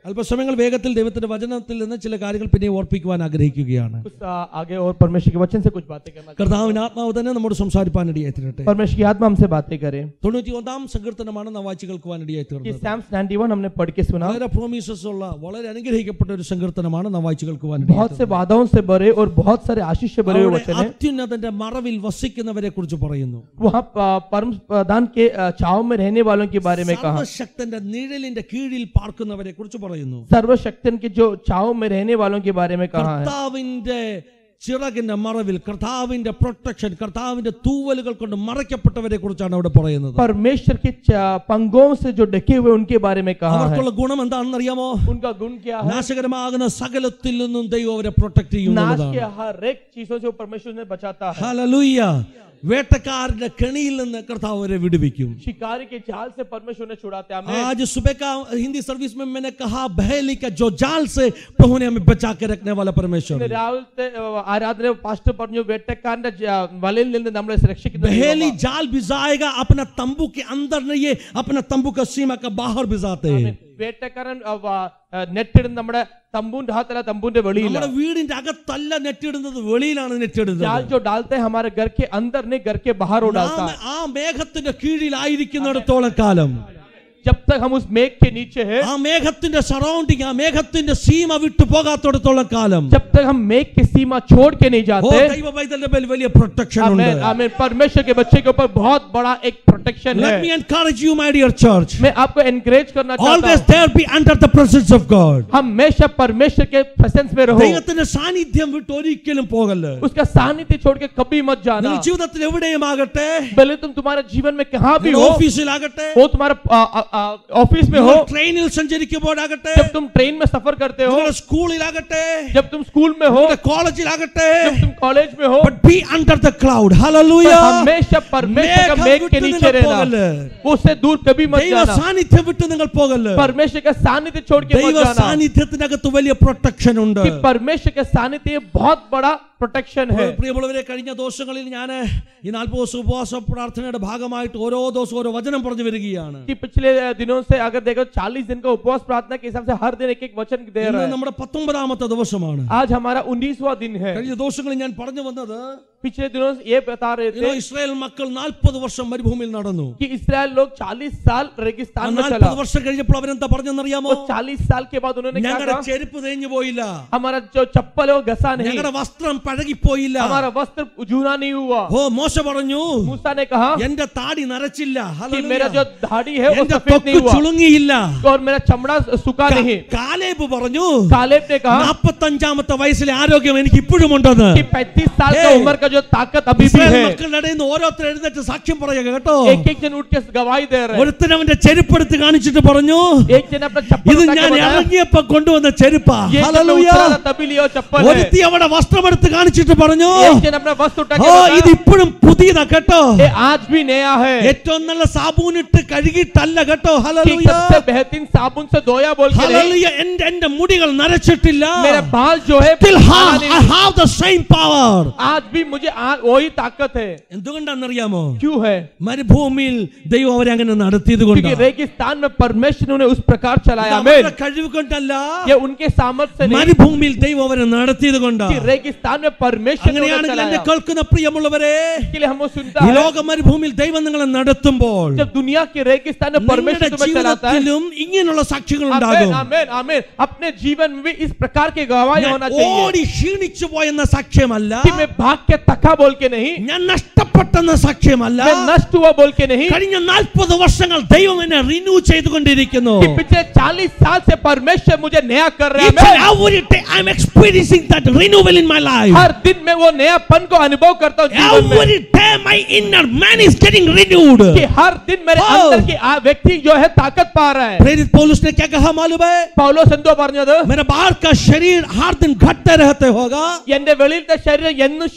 അല്പസമയങ്ങൾ വേഗത്തിൽ ദൈവത്തിന്റെ വചനത്തിൽ നിന്ന് ചില കാര്യങ്ങൾ പിന്നെ ഓർപ്പിക്കുവാൻ ആഗ്രഹിക്കുകയാണ് कुछ आ, आगे और परमेश्वर के वचन से कुछ बातें करना चाहते കർത്താവിന് ആത്മാവ് തന്നെ നമ്മോട് സംസാരിപ്പാനിടയായി തീരട്ടെ हैं। परमेश्वर की आत्मा हमसे बातें करे തൊണ്ണൂറ്റി ഒന്നാം സങ്കീർത്തനമാണ് നാം വായിച്ചു കേൾക്കുവാനിടയായി कि തീർന്നത് सैम्स 91 हमने पढ़ के सुना വളരെ പ്രോമിസസ് ഉള്ള വളരെ അനുഗ്രഹിക്കപ്പെട്ട ഒരു സങ്കീർത്തനമാണ് നാം വായിച്ചു കേൾക്കുവാനിടയായി बहुत से वादाओं से भरे और बहुत सारे आशीष से भरे हुए അവിടെ वचन है അത്യുന്നതന്റെ മറവിൽ വസിക്കുന്നവരെ കുറിച്ച് പറയുന്നു वहाँ आ, परम प्रधान के आ, छाव में रहने वालों के बारे में कहा സർവശക്തന്റെ നിഴലിന്റെ കീഴിൽ പാർക്കുന്നവരെ കുറിച്ച് പറയുന്നു सर्वशक्तन के जो छाव में रहने वालों के बारे में कहा है കർത്താവിന്റെ ചിറകിന്റെ മറവിൽ കർത്താവിന്റെ പ്രൊട്ടക്ഷൻ കർത്താവിന്റെ തൂവലുകൾ കൊണ്ട് മറയ്ക്കപ്പെട്ടവരെ കുറിച്ചാണ് അവിടെ പറയുന്നത് परमेश्वर के च- पंगों से जो ढके हुए उनके बारे में कहा है അവർക്കുള്ള ഗുണം എന്താണെന്ന് അറിയാമോ उनका गुण क्या है നാശകരമാകുന്ന സകലത്തിൽ നിന്നും ദൈവം അവരെ പ്രൊട്ടക്ട് नाश ചെയ്യുന്നതാണ് के हर एक चीजों से वो परमेश्वर ने बचाता है ഹല്ലേലൂയ വേട്ടക്കാരന്റെ കെണിയിൽ നിന്ന് കർത്താവ് അവരെ വിടുവിക്കും शिकारी के जाल से परमेश्वर ने छुड़ाते हैं हमें आज सुबह का हिंदी सर्विस में मैंने कहा बहेली का जो जाल से प्रभु ने हमें बचा के रखने वाला परमेश्वर है। രാവിലത്തെ ആരാധന പാസ്റ്റർ പറഞ്ഞു വേട്ടക്കാരന്റെ ജ- വലയിൽ നിന്ന് നമ്മളെ സുരക്ഷിക്കുന്ന बहेली जाल भिजाएगा अपना तंबू के अंदर नहीं है अपना तंबू का सीमा का बाहर भिजाते हैं വേട്ടക്കാരൻ നെറ്റിടുന്ന നമ്മുടെ തമ്പൂന്റെ ഭാഗത്തല്ല തമ്പൂന്റെ വെളിയില്ല നമ്മുടെ വീടിന്റെ അകത്തല്ല നെറ്റിടുന്നത് വെളിയിലാണ് നെറ്റിടുന്നത് जाल जो डालते हैं हमारे घर के अंदर नहीं घर के बाहर वो डालता നാം है ആ മേഘത്തിന്റെ കീഴിലായിരിക്കുന്നിടത്തോളം കാലം जब तक हम उस मेघ के नीचे हैं ആ മേഘത്തിന്റെ സറൗണ്ടിങ് ആ മേഘത്തിന്റെ സീമ വിട്ടു പോകാത്തിടത്തോളം കാലം जब तक हम मेघ की सीमा छोड़ के नहीं ഓ जाते ദൈവ പൈതലിന്റെ മേൽ വലിയ പ്രൊട്ടക്ഷൻ ഉണ്ട് आमीन आमीन परमेश्वर के बच्चे के ऊपर बहुत बड़ा एक प्रोटेक्शन Let me है encourage you, my dear church. मैं आपको एनकरेज करना चाहता Always हूँ there be under the presence of God. हमेशा परमेश्वर के प्रेजेंस में रहो ദൈവത്തിന്റെ സാന്നിധ്യം വിട്ട് ഒരിക്കലും പോകല്ല് उसका सानिध्य छोड़ के कभी मत जाना നിങ്ങൾ ജീവിതത്തിൽ എവിടെയും ആകട്ടെ भले तुम तुम्हारे जीवन में कहाँ भी നിങ്ങൾ हो ഓഫീസിലാകട്ടെ वो तुम्हारा आ, आ, आ, ऑफिस में हो നിങ്ങൾ ട്രെയിനിൽ സഞ്ചരിക്കുമ്പോഴാകട്ടെ जब तुम ट्रेन में सफर करते हो നിങ്ങളുടെ സ്കൂളിലാകട്ടെ जब तुम स्कूल में हो നിങ്ങളുടെ കോളേജിലാകട്ടെ जब तुम कॉलेज में हो but be under the cloud hallelujah पर हमेशा परमेश्वर का മേഘം मेघ के വിട്ട് नीचे നിങ്ങൾ रहना പോകല്ല് उससे दूर कभी मत ദൈവ जाना സാന്നിധ്യം വിട്ട് നിങ്ങൾ പോകല്ല് परमेश्वर का सानिध्य छोड़ के ദൈവ मत जाना സാന്നിധ്യത്തിനകത്ത് വലിയ പ്രൊട്ടക്ഷൻ ഉണ്ട് कि परमेश्वर के सानिध्य बहुत बड़ा प्रोटेक्शन है പ്രിയമുള്ളവരെ കഴിഞ്ഞ ദിവസങ്ങളിൽ ഞാൻ ഈ നാൽപ്പത് ദിവസം ഉപവാസ പ്രാർത്ഥനയുടെ ഭാഗമായിട്ട് ഓരോ ദിവസവും ഓരോ വചനം പറഞ്ഞു വരികയാണ് कि पिछले दिनों से अगर देखो 40 दिन का उपवास प्रार्थना के हिसाब से हर दिन एक एक वचन दे ഇന്ന് रहा है നമ്മുടെ പത്തൊമ്പതാമത്തെ ദിവസമാണ് आज हमारा 19वां दिन है കഴിഞ്ഞ ദിവസങ്ങളിൽ ഞാൻ പറഞ്ഞു വന്നത് पिछले दिनों से ये बता रहे ഇന്നോ थे ഇസ്രായേൽ മക്കൾ നാൽപ്പത് വർഷം മരുഭൂമിയിൽ നടന്നു कि इसराइल लोग 40 साल ആ रेगिस्तान में चला നാൽപ്പത് വർഷം കഴിഞ്ഞപ്പോൾ അവരെന്താ പറഞ്ഞെന്നറിയാമോ वो 40 साल के बाद उन्होंने क्या ഞങ്ങളുടെ कहा ചെരുപ്പ് തേഞ്ഞു പോയില്ല हमारा जो चप्पल है वो घसा नहीं ഞങ്ങളുടെ വസ്ത്രം പഴകിപ്പോയില്ല हमारा वस्त्र जूना नहीं हुआ ഓ മോശ പറഞ്ഞു मूसा ने कहा എന്റെ താടി നരച്ചില്ല कि ഹല്ലേലൂയ. मेरा जो दाढ़ी है वो എന്റെ सफेद തൊക്ക് नहीं हुआ ചുളുങ്ങിയില്ല और मेरा चमड़ा सूखा नहीं കാലേബ് പറഞ്ഞു कालेब ने कहा നാപ്പത്തഞ്ചാമത്തെ വയസ്സിലെ ആരോഗ്യം എനിക്ക് ഇപ്പോഴും ഉണ്ടെന്ന് कि 35 साल का Hey. उम्र का जो ताकत अभी भी ഇസ്രായേൽ है മക്കളുടെ ഇടയിൽ നിന്ന് ഓരോരുത്തർ എഴുന്നേറ്റ് സാക്ഷ്യം പറയുക കേട്ടോ एक एक जन उठ के गवाही दे रहे हैं ഒരുത്തൻ അവന്റെ ചെരുപ്പെടുത്ത് കാണിച്ചിട്ട് പറഞ്ഞു एक जन अपना चप्पल ഇത് उठा के ഞാൻ बताया, ഇറങ്ങിയപ്പോ കൊണ്ടുവന്ന ചെരുപ്പാ ये जब मैं ഹല്ലേലൂയ. उतरा था तभी लिया वो चप्पल है ഒരുത്തി അവിടെ വസ്ത്രമെടുത്ത് കാണിച്ചിട്ട് പറഞ്ഞു एक जन अपना वस्त्र उठा ഓ के ഇത് बताया, ഇപ്പോഴും പുതിയതാ കേട്ടോ ये आज भी नया है ഏറ്റവും നല്ല സാബൂനിട്ട് കഴുകിയിട്ടല്ല കേട്ടോ कि ഹല്ലേലൂയ सबसे बेहतरीन साबुन से धोया बोल के नहीं ഹല്ലേലൂയ എന്റെ എന്റെ മുടികൾ നരച്ചിട്ടില്ല मेरे बाल जो है Still फुलाना have, नहीं। I have the same power. आज भी मुझे आ- वही ताकत है എന്തുകൊണ്ടാണെന്നറിയാമോ क्यों है മരുഭൂമിയിൽ ദൈവം അവരെ അങ്ങനെ നടത്തിയത് क्योंकि കൊണ്ട് रेगिस्तान में परमेश्वर ने उस प्रकार चलाया हमें അവരുടെ കഴിവ് കൊണ്ടല്ല ये उनके सामर्थ्य से नहीं മരുഭൂമിയിൽ ദൈവം അവരെ നടത്തിയത് കൊണ്ട് कि रेगिस्तान में परमेश्वर ने उन्हें അങ്ങനെയാണെങ്കിൽ എന്നെ चलाया കേൾക്കുന്ന പ്രിയമുള്ളവരെ इसके लिए हम वो सुनता ഈ है ലോക മരുഭൂമിയിൽ ദൈവം നിങ്ങളെ നടത്തുമ്പോൾ जब दुनिया के रेगिस्तान में നിങ്ങളുടെ परमेश्वर तुम्हें चलाता है ജീവിതത്തിലും ഇങ്ങനെയുള്ള സാക്ഷികൾ आमेन ഉണ്ടാകും आमेन आमेन अपने जीवन में भी इस प्रकार के गवाही ഞാൻ होना चाहिए ഓടി ക്ഷീണിച്ചു പോയെന്ന സാക്ഷ്യമല്ല कि मैं भाग के थका बोल के नहीं ഞാൻ നഷ്ടപ്പെട്ടെന്ന സാക്ഷ്യമല്ല मैं नष्ट हुआ बोल के नहीं കഴിഞ്ഞ നാൽപ്പത് വർഷങ്ങൾ ദൈവം എന്നെ റിന്യൂ ചെയ്തുകൊണ്ടിരിക്കുന്നു कि पिछले 40 साल से परमेश्वर मुझे नया कर रहा Each है and every day I'm experiencing that renewal in my life. हर दिन मैं वो नयापन को अनुभव करता हूँ जीवन में Every day my inner man is getting renewed. कि हर दिन मेरे Oh. अंदर की आ- व्यक्ति जो है ताकत पा रहा है प्रेरित पौलुस ने क्या कहा मालूम है പൗലോസ് എന്തോ പറഞ്ഞത് मेरा बाहर का शरीर हर दिन घटते रहते होगा എന്റെ വെളിയിലത്തെ ശരീരം എന്നും എന്റെ ക്ഷീണിച്ചോണ്ടിരിക്കും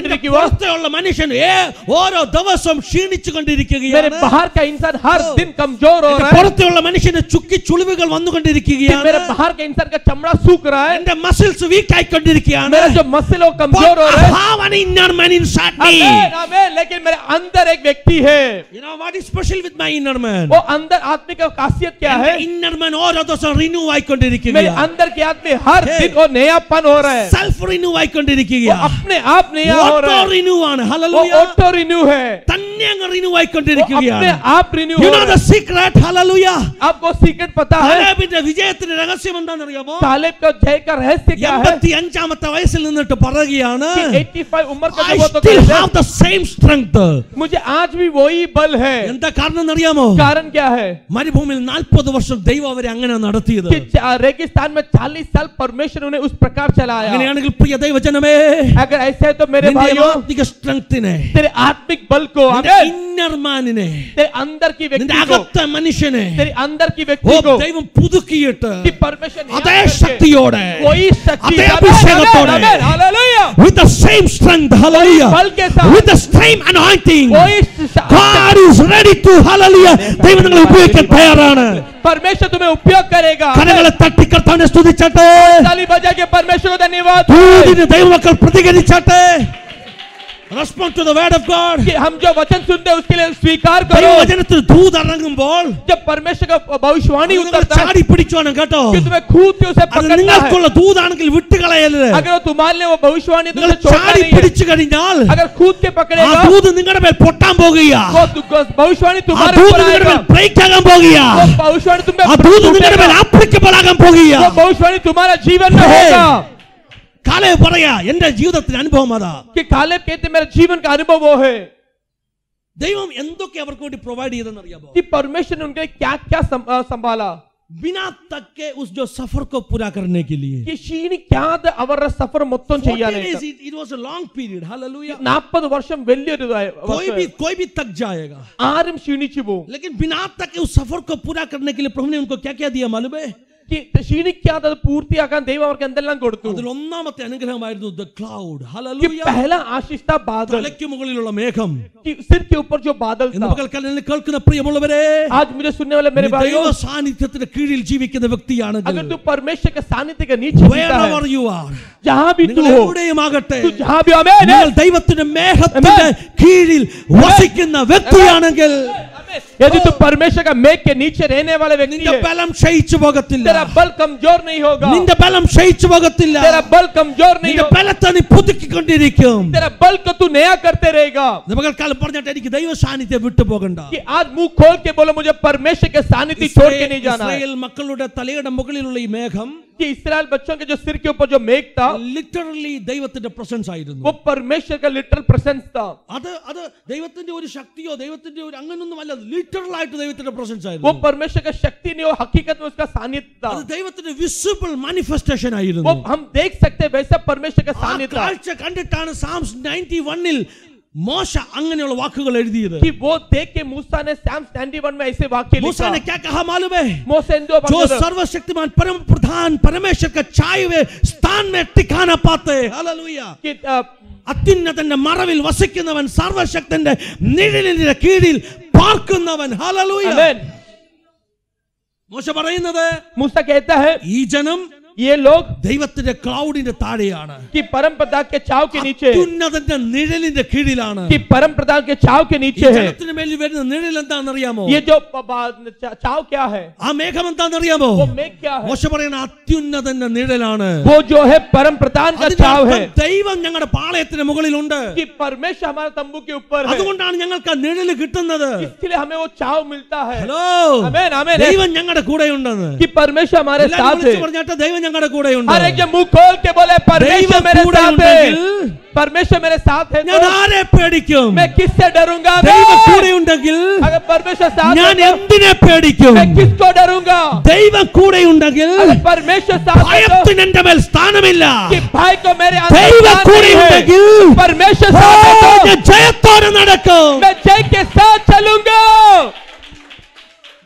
ചെയ്തുകൊണ്ടിരിക്കുക പുറത്തെയുള്ള മനുഷ്യൻ ഏ- ഓരോ ദിവസവും ക്ഷീണിച്ചു मेरे കൊണ്ടിരിക്കുകയാണ് बाहर का इंसान हर दिन कमजोर हो എന്റെ रहा है പുറത്തെയുള്ള മനുഷ്യന് ചുക്കി ചുളിവുകൾ कि വന്നുകൊണ്ടിരിക്കുകയാണ് मेरे बाहर का इंसान का चमड़ा सूख रहा है എന്റെ മസിൽസ് വീക്ക് ആയിക്കൊണ്ടിരിക്കുകയാണ് मेरा जो मसल वो But कमजोर हो रहा I है have an inner man inside me. आमेन आमेन लेकिन मेरे अंदर एक व्यक्ति है You know what is special with my inner man? वो अंदर आत्मिक का खासियत क्या है ഇന്നർ മാൻ ഓരോ ദിവസം റിന്യൂ मेरे ആയിക്കൊണ്ടിരിക്കുകയാണ് अंदर के आदमी हर Hey. दिन वो नयापन हो रहा है സെൽഫ് റിന്യൂ वो ആയിക്കൊണ്ടിരിക്കുകയാണ് अपने आप नया हो ഓട്ടോ रहा है റിന്യൂ ആണ് वो ഹല്ലേലൂയ ऑटो रिन्यू है തന്നെ അങ്ങ് റിന്യൂ वो अपने ആയിക്കൊണ്ടിരിക്കുകയാണ് आप रिन्यू You हो know रहा the है secret hallelujah आपको सीक्रेट पता है കാലേബിന്റെ വിജയത്തിന്റെ രഹസ്യം എന്താണെന്ന് അറിയാമോ तालेब का जय का रहस्य क्या है എൺപത്തി അഞ്ചാമത്തെ വയസ്സിൽ നിന്നിട്ട് പറയുകയാണ് कि 85 उम्र का I जब वो तो still कहते हैं, have the same strength मुझे आज भी वही बल है എന്താ കാരണം എന്നറിയാമോ कारण क्या है മരുഭൂമിയിൽ നാൽപ്പത് വർഷം ദൈവം അവരെ അങ്ങനെ നടത്തിയത് कि चा- रेगिस्तान में 40 साल परमेश्वर उन्हें उस प्रकार चलाया അങ്ങനെയാണെങ്കിൽ പ്രിയ ദൈവജനമേ अगर ऐसे है तो मेरे നിന്റെ भाइयों ആത്മിക സ്ട്രെങ്തിനെ तेरे आत्मिक बल को നിന്റെ आमेन ഇന്നർ മാനിനെ तेरे अंदर की നിന്റെ व्यक्ति को അകത്തെ മനുഷ്യനെ तेरे अंदर की ഓ व्यक्ति को ദൈവം പുതുക്കിയിട്ട് कि परमेश्वर ने അതേ याद करके ശക്തിയോടെ वही शक्ति അതേ आमेन, അഭിഷേകത്തോടെ amen, hallelujah with the same strength hallelujah बल के साथ with the same anointing वही श- God is ready to hallelujah ദൈവം നിങ്ങളെ ഉപയോഗിക്കാൻ തയ്യാറാണ് परमेश्वर तुम्हें उपयोग करेगा കരങ്ങളെ തട്ടി കർത്താവിനെ സ്തുതിച്ചട്ടെ ताली बजा के परमेश्वर को धन्यवाद ദൂതിന് ദൈവമക്കൾ പ്രതികരിച്ചട്ടെ respond to the word of God कि हम जो वचन सुनते हैं उसके लिए स्वीकार करो ദൈവവചനത്തിൽ ദൂത് ഇറങ്ങുമ്പോൾ जब परमेश्वर का भविष्यवाणी അത് നിങ്ങൾ उतरता है ചാടി പിടിച്ചോണം കേട്ടോ कि तुम्हें खूद के उसे അത് पकड़ना है നിങ്ങൾക്കുള്ള ദൂതാണെങ്കിൽ വിട്ടുകളയരുത് अगर वो तुम्हारे लिए वो भविष्यवाणी है, तो നിങ്ങൾ उसे छोड़ना ചാടി नहीं है പിടിച്ചു കഴിഞ്ഞാൽ अगर खूद के ആ पकड़ेगा ദൂത് നിങ്ങളുടെ മേൽ പൊട്ടാൻ പോകുക वो दु- भविष्यवाणी ആ तुम्हारे ദൂത് ऊपर നിങ്ങളുടെ आएगा മേൽ ബ്രേക്ക് ആകാൻ പോകുക वो भविष्यवाणी तुम पे ആ ദൂത് നിങ്ങളുടെ മേൽ टूटेगा। ആപ്ലിക്കബിൾ ആകാൻ പോകുക वो भविष्यवाणी तुम्हारा जीवन में Hey. होगा കാലേ പറയാ എന്റെ ജീവിതത്തിന്റെ അനുഭവം അതാ कि काले कहते मेरे जीवन का अनुभव वो है ദൈവം എന്തൊക്കെ അവർക്ക് വേണ്ടി പ്രൊവൈഡ് ചെയ്തെന്ന് അറിയാമോ कि परमेश्वर ने उनके क्या क्या सं- अ, संभाला बिना तक के उस जो सफर को पूरा करने के लिए कि ക്ഷീണിക്കാതെ അവരുടെ സഫർ മൊത്തം 14 days, ചെയ്യാനായിട്ട് it, it was a long period hallelujah നാൽപ്പത് വർഷം വലിയൊരു ഇതായ- कोई भी വർഷം. कोई भी तक जाएगा ആരും ക്ഷീണിച്ചു പോകും लेकिन बिना तक के उस सफर को पूरा करने के लिए प्रभु ने उनको क्या क्या दिया मालूम है कि ക്ഷീണിക്കാതെ അത് പൂർത്തിയാക്കാൻ ദൈവം അവർക്ക് എന്തെല്ലാം കൊടുത്തു അതിൽ ഒന്നാമത്തെ അനുഗ്രഹമായിരുന്നു ദ ക്ലൗഡ് कि ഹല്ലേലൂയ पहला आशीष था बादल തലയ്ക്ക് മുകളിലുള്ള മേഘം कि सिर के ऊपर जो बादल എന്ന് था പകൽക്കാലം എന്നെ കേൾക്കുന്ന പ്രിയമുള്ളവരെ आज मुझे सुनने वाले मेरे നീ ദൈവ भाइयों സാന്നിധ്യത്തിന്റെ കീഴിൽ ജീവിക്കുന്ന വ്യക്തിയാണെങ്കിൽ अगर तू परमेश्वर के सानिध्य के नीचे जीता wherever है you are जहां भी तू നിങ്ങൾ हो എവിടെയും ആകട്ടെ तू जहां भी आमेन നിങ്ങൾ ദൈവത്തിന്റെ മേഘത്തിന്റെ കീഴിൽ വസിക്കുന്ന വ്യക്തിയാണെങ്കിൽ यदि तू परमेश्वर का मेघ के नीचे रहने वाले व्यक्ति നിന്റെ है ബലം ക്ഷയിച്ചു പോകത്തില്ല तेरा बल कमजोर नहीं होगा നിന്റെ ബലം ക്ഷയിച്ചു പോകത്തില്ല तेरा बल कमजोर नहीं നിന്റെ होगा ബലത്തെ നീ പുതുക്കിക്കൊണ്ടിരിക്കും तेरा बल को तू नया करते रहेगा ഇത് പകൽക്കാലം പറഞ്ഞിട്ട് എനിക്ക് ദൈവ സാന്നിധ്യം വിട്ടുപോകണ്ട कि आज मुंह खोल के बोलो मुझे परमेश्वर के सानिध्य छोड़ के नहीं जाना है ഇസ്രായേൽ മക്കളുടെ തലയുടെ മുകളിലുള്ള ഈ മേഘം कि इसराइल बच्चों के जो सिर के ऊपर जो मेघ था ലിറ്ററലി ദൈവത്തിന്റെ പ്രസൻസ് ആയിരുന്നു वो परमेश्वर का लिटरल प्रेजेंस था അത് അത് ദൈവത്തിന്റെ ഒരു ശക്തിയോ ദൈവത്തിന്റെ ഒരു അങ്ങനൊന്നും അല്ല ലിറ്ററൽ ആയിട്ട് ദൈവത്തിന്റെ പ്രസൻസ് वो ആയിരുന്നു परमेश्वर का शक्ति नहीं वो हकीकत में उसका सानिध्य था അത് ദൈവത്തിന്റെ വിസിബിൾ മാനിഫെസ്റ്റേഷൻ वो ആയിരുന്നു हम देख सकते हैं वैसा परमेश्वर का ആ सानिध्य था കാഴ്ച കണ്ടിട്ടാണ് സാംസ് നയൻറ്റി വണ്ണിൽ മോശ അങ്ങനെയുള്ള വാക്കുകൾ എഴുതിയത് कि वो देख के मूसा ने सैम 91 में ऐसे वाक्य मूसा लिखा ने क्या कहा मालूम है मोसे इन दो जो वचनों- सर्वशक्तिमान परम प्रधान परमेश्वर का छाए हुए स्थान में टिकाना पाते हालेलुया कि अ, അത്യുന്നതന്റെ മറവിൽ വസിക്കുന്നവൻ സർവശക്തന്റെ നിഴലിന്റെ കീഴിൽ പാർക്കുന്നവൻ ഹല്ലേലൂയ आमेन മോശ പറയുന്നത് मूसा कहता है ഈ ജനം ये लोग ദൈവത്തിന്റെ ക്ലൗഡിന്റെ താഴെയാണ് कि परम प्रधान के छाव के नीचे അത്യുന്നതന്റെ നിഴലിന്റെ കീഴിലാണ് कि परम प्रधान के छाव के ഈ नीचे है ജനത്തിന് മേലിൽ വരുന്ന നിഴൽ എന്താണെന്നറിയാമോ ये जो ब- ब- छ- छाव क्या है ആ മേഘം എന്താണെന്നറിയാമോ वो मेघ क्या है മോശ പറയുന്ന അത്യുന്നതന്റെ നിഴലാണ് वो जो है परम प्रधान का छाव है അതിനർത്ഥം ദൈവം ഞങ്ങളുടെ പാളയത്തിന് മുകളിലുണ്ട് कि परमेश्वर हमारे तंबू के ऊपर है അതുകൊണ്ടാണ് ഞങ്ങൾക്ക് ആ നിഴല് കിട്ടുന്നത് इसलिए हमें वो छाव मिलता है ഹലോ आमेन आमेन ദൈവം ഞങ്ങളുടെ കൂടെ ഉണ്ടെന്ന് कि परमेश्वर हमारे എല്ലാവരും साथ വിളിച്ച് है പറഞ്ഞാട്ടെ ദൈവം ഞങ്ങളുടെ കൂടെയുണ്ട് हर एक जन मुंह खोल के बोले परमेश्वर ദൈവം मेरे കൂടെ साथ है ഉണ്ടെങ്കിൽ परमेश्वर मेरे साथ है ഞാൻ तो ആരെ പേടിക്കും मैं किससे डरूंगा ദൈവം मैं? കൂടെ ഉണ്ടെങ്കിൽ अगर परमेश्वर साथ ഞാൻ है तो എന്തിനെ പേടിക്കും मैं किसको डरूंगा ദൈവം കൂടെ ഉണ്ടെങ്കിൽ अगर परमेश्वर साथ है तो ഭയത്തിന് എന്റെ മേൽ സ്ഥാനമില്ല कि भाई को मेरे अंदर ദൈവം स्थान കൂടെ नहीं है ഉണ്ടെങ്കിൽ परमेश्वर ഓ, साथ है तो ഞാൻ ജയത്തോടെ നടക്കും मैं जय के साथ चलूंगा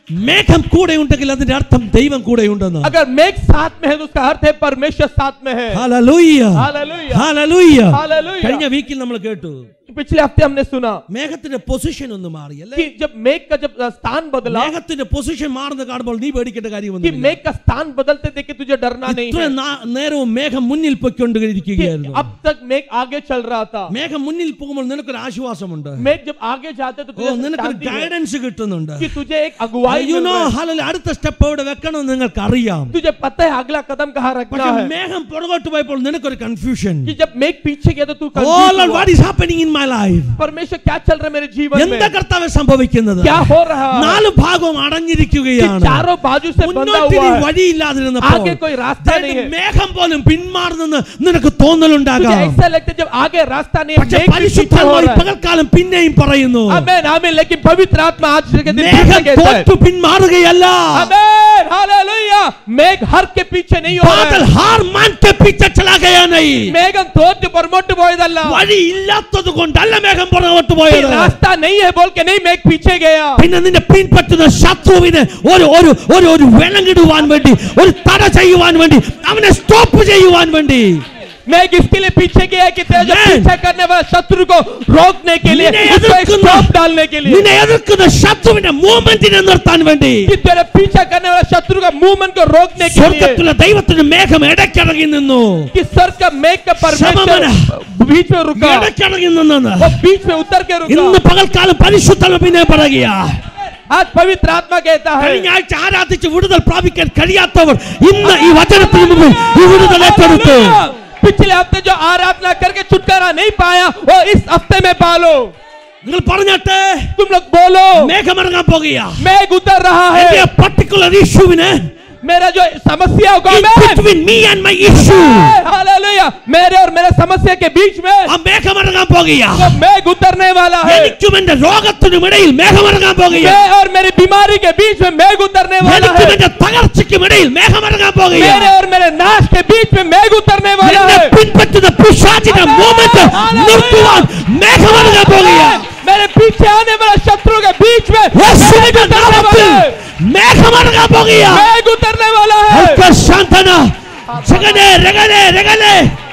മേഘം കൂടെ ഉണ്ടെങ്കിൽ അതിന്റെ അർത്ഥം ദൈവം കൂടെ ഉണ്ടെന്ന് अगर मेघ साथ में है तो उसका अर्थ है परमेश्वर साथ में है ഹല്ലേലൂയ हालेलुया ഹല്ലേലൂയ हालेलुया കഴിഞ്ഞ വീക്കിൽ നമ്മൾ കേട്ടു पिछले हफ्ते हमने सुना മേഘത്തിന്റെ പൊസിഷൻ ഒന്ന് മാറി അല്ലേ कि जब मेघ का जब स्थान बदला മേഘത്തിന്റെ പൊസിഷൻ മാറുന്ന കാണുമ്പോൾ നീ പേടിക്കേണ്ട कि കാര്യമൊന്നും मेघ का स्थान बदलते देख के तुझे डरना नहीं ഇത്ര है നാ- നേരവും മേഘം മുന്നിൽ कि പൊയ്ക്കൊണ്ടിരിക്കുകയായിരുന്നു अब तक मेघ आगे चल रहा था മേഘം മുന്നിൽ പോകുമ്പോൾ നിനക്കൊരു ആശ്വാസമുണ്ട് मेघ जब आगे जाते तो ഓ तुझे നിനക്കൊരു शांति है ഗൈഡൻസ് കിട്ടുന്നുണ്ട് कि तुझे एक अगुवाई You मिल know, रहा है। hallelujah, അടുത്ത സ്റ്റെപ്പ് എവിടെ വെക്കണമെന്ന് നിങ്ങൾക്ക് അറിയാം तुझे पता है अगला कदम कहाँ रखना പക്ഷെ है മേഘം പുറകോട്ട് പോയപ്പോൾ നിനക്കൊരു കൺഫ്യൂഷൻ कि जब मेघ पीछे गया तो तू Oh confused Lord, हुआ। what is happening in my life? परमेश्वर क्या चल रहा है मेरे जीवन में എന്താ കർത്താവ് സംഭവിക്കുന്നത് क्या हो रहा है നാല് ഭാഗവും कि അടഞ്ഞിരിക്കുകയാണ് चारों बाजू से बंधा മുന്നോട്ട് हुआ ഇനി है വഴിയില്ലാതിരുന്നപ്പോൾ आगे कोई रास्ता नहीं ദൈവം है മേഘം പോലും പിന്മാറുന്നെന്ന് നിനക്ക് तुझे തോന്നലുണ്ടാകാം ऐसा लगता है जब आगे रास्ता नहीं है പക്ഷെ मेघ भी पीछे हो പരിശുദ്ധാത്മാവ് ഈ रहा है പകൽക്കാലം പിന്നെയും പറയുന്നു आमेन आमेन लेकिन पवित्र आत्मा आज के दिन फिर മേഘം से कहता है തോറ്റു പിന്മാറുകയല്ല आमेन हालेलुया मेघ हर के पीछे नहीं हो रहा ബാദൽ है ഹാർ മാൻ കെ പീछे चला गया नहीं മേഘം തോറ്റ് പുറമോട്ട് പോയതല്ല വഴി ഇല്ലാത്തത് കൊണ്ടല്ല മേഘം പുറകോട്ട് कि പോയത് रास्ता नहीं है बोल के नहीं मेघ पीछे गया പിന്നെ നിന്നെ പിൻപറ്റുന്ന ശത്രുവിന് ഒരു ഒരു ഒരു ഒരു വിലങ്ങിടുവാൻ വേണ്ടി ഒരു തട ചെയ്യുവാൻ വേണ്ടി അവനെ സ്റ്റോപ്പ് ചെയ്യുവാൻ വേണ്ടി मेघ इसके लिए पीछे गया कि तेरा जो Amen. पीछे करने वाला शत्रु को रोकने के लिए നിന്നെ उसको एक എതിർക്കുന്ന stop डालने के लिए നിന്നെ എതിർക്കുന്ന ശത്രുവിന്റെ മൂവ്മെന്റിനെ നിർത്താൻ വേണ്ടി कि तेरे पीछा करने वाला शत्रु का मूवमेंट को रोकने के लिए സ്വർഗത്തിലെ ദൈവത്തിന് മേഘം ഇടയ്ക്കിറങ്ങി നിന്നു कि स्वर का मेघ का परमेश्वर बीच में रुका ഇടയ്ക്കിറങ്ങി നിന്നെന്ന് वो बीच में उतर के ഇന്ന് रुका പകൽക്കാലം പരിശുദ്ധ പിന്നെ പറയുക आज पवित्र आत्मा कहता है കഴിഞ്ഞ ആഴ്ച ആരാധിച്ച് വിടുതൽ പ്രാപിക്കാൻ കഴിയാത്തവർ ഇന്ന് ഈ വചനത്തിന് മുമ്പിൽ ഈ വിടുതൽ ഏറ്റെടുത്തു हालेलुया। पिछले हफ्ते जो आराधना करके छुटकारा नहीं पाया वो इस हफ्ते में पालो നിങ്ങൾ പറഞ്ഞാട്ടെ तुम लोग बोलो മേഘമിറങ്ങാൻ പോകുക मेघ उतर रहा എന്റെ है പർട്ടിക്കുലർ ഇഷ്യൂവിന് मेरा जो समस्या होगा between me and my issue hallelujah मेरे और मेरे समस्या के बीच में ആ മേഘമിറങ്ങാൻ പോകുക वो मेघ उतरने वाला है എനിക്കും എന്റെ രോഗത്തിനും ഇടയിൽ മേഘമിറങ്ങാൻ പോകുക मैं और मेरी बीमारी के बीच में मेघ उतरने वाला എനിക്കും है എന്റെ തകർച്ചയ്ക്കും ഇടയിൽ മേഘമിറങ്ങാൻ പോകുക मेरे और मेरे नाश के बीच में मेघ उतरने वाला എന്നെ है പിൻപറ്റുന്ന പിശാചിന്റെ മൂമെന്റ് നിർത്തുവാൻ മേഘമിറങ്ങാൻ പോകുക मेरे पीछे आने वाला शत्रु के बीच में യേശുവിന്റെ मेघ उतरने നാമത്തിൽ वाला है മേഘമിറങ്ങാൻ പോകുക मेघ उतरने वाला है അല്പ ശാന്തന ജഗനെ രഗനെ രഗനെ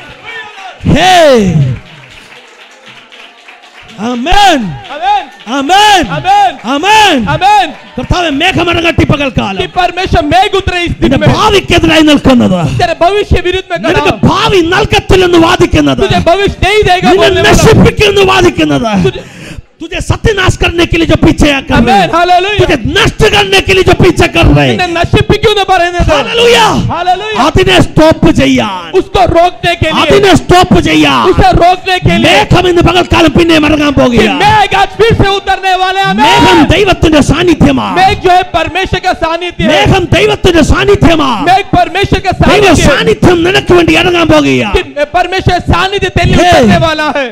ഹേ ആമേൻ आमेन ആമേൻ आमेन ആമേൻ आमेन കർത്താവെ മേഘമിറങ്ങട്ടി कि പകൽക്കാലം परमेश्वर मेघ उतरे इस दिन നിന്റെ में ഭാവിക്കെതിരായി നിൽക്കുന്നത് तेरे भविष्य विरुद्ध में നിനക്ക് खड़ा ഭാവി നൽകത്തില്ലെന്ന് വാദിക്കുന്നത് तुझे भविष्य नहीं देगा നിന്നെ बोलने वाला നശിപ്പിക്കുമെന്ന് വാദിക്കുന്നത് तुझे- तुझे सत्यानाश करने के लिए जो पीछे आ कर रहे आमेन हैं, हालेलुया तुझे नष्ट करने के लिए जो पीछे कर रहे हैं, നിന്നെ നശിപ്പിക്കുമെന്ന് പറയുന്നത് ഹല്ലേലൂയ. हालेलुया അതിനെ സ്റ്റോപ്പ് ചെയ്യാൻ उसको रोकने के लिए അതിനെ സ്റ്റോപ്പ് ചെയ്യാൻ उसे रोकने के लिए മേഘം ഇന്ന് പകൽക്കാലം പിന്നെ ഇറങ്ങാൻ कि പോകുകയാണ് मेघ आज फिर से उतरने वाले हैं മേഘം आमेन ദൈവത്തിന്റെ സാന്നിധ്യമാണ് मेघ जो है परमेश्वर का सानिध्य है മേഘം ദൈവത്തിന്റെ സാന്നിധ്യമാണ് मेघ परमेश्वर का ദൈവ सानिध्य है സാന്നിധ്യം നിനക്ക് വേണ്ടി ഇറങ്ങാൻ പോകുകയാണ് कि परमेश्वर सानिध्य तेरे लिए हे। उतरने वाला है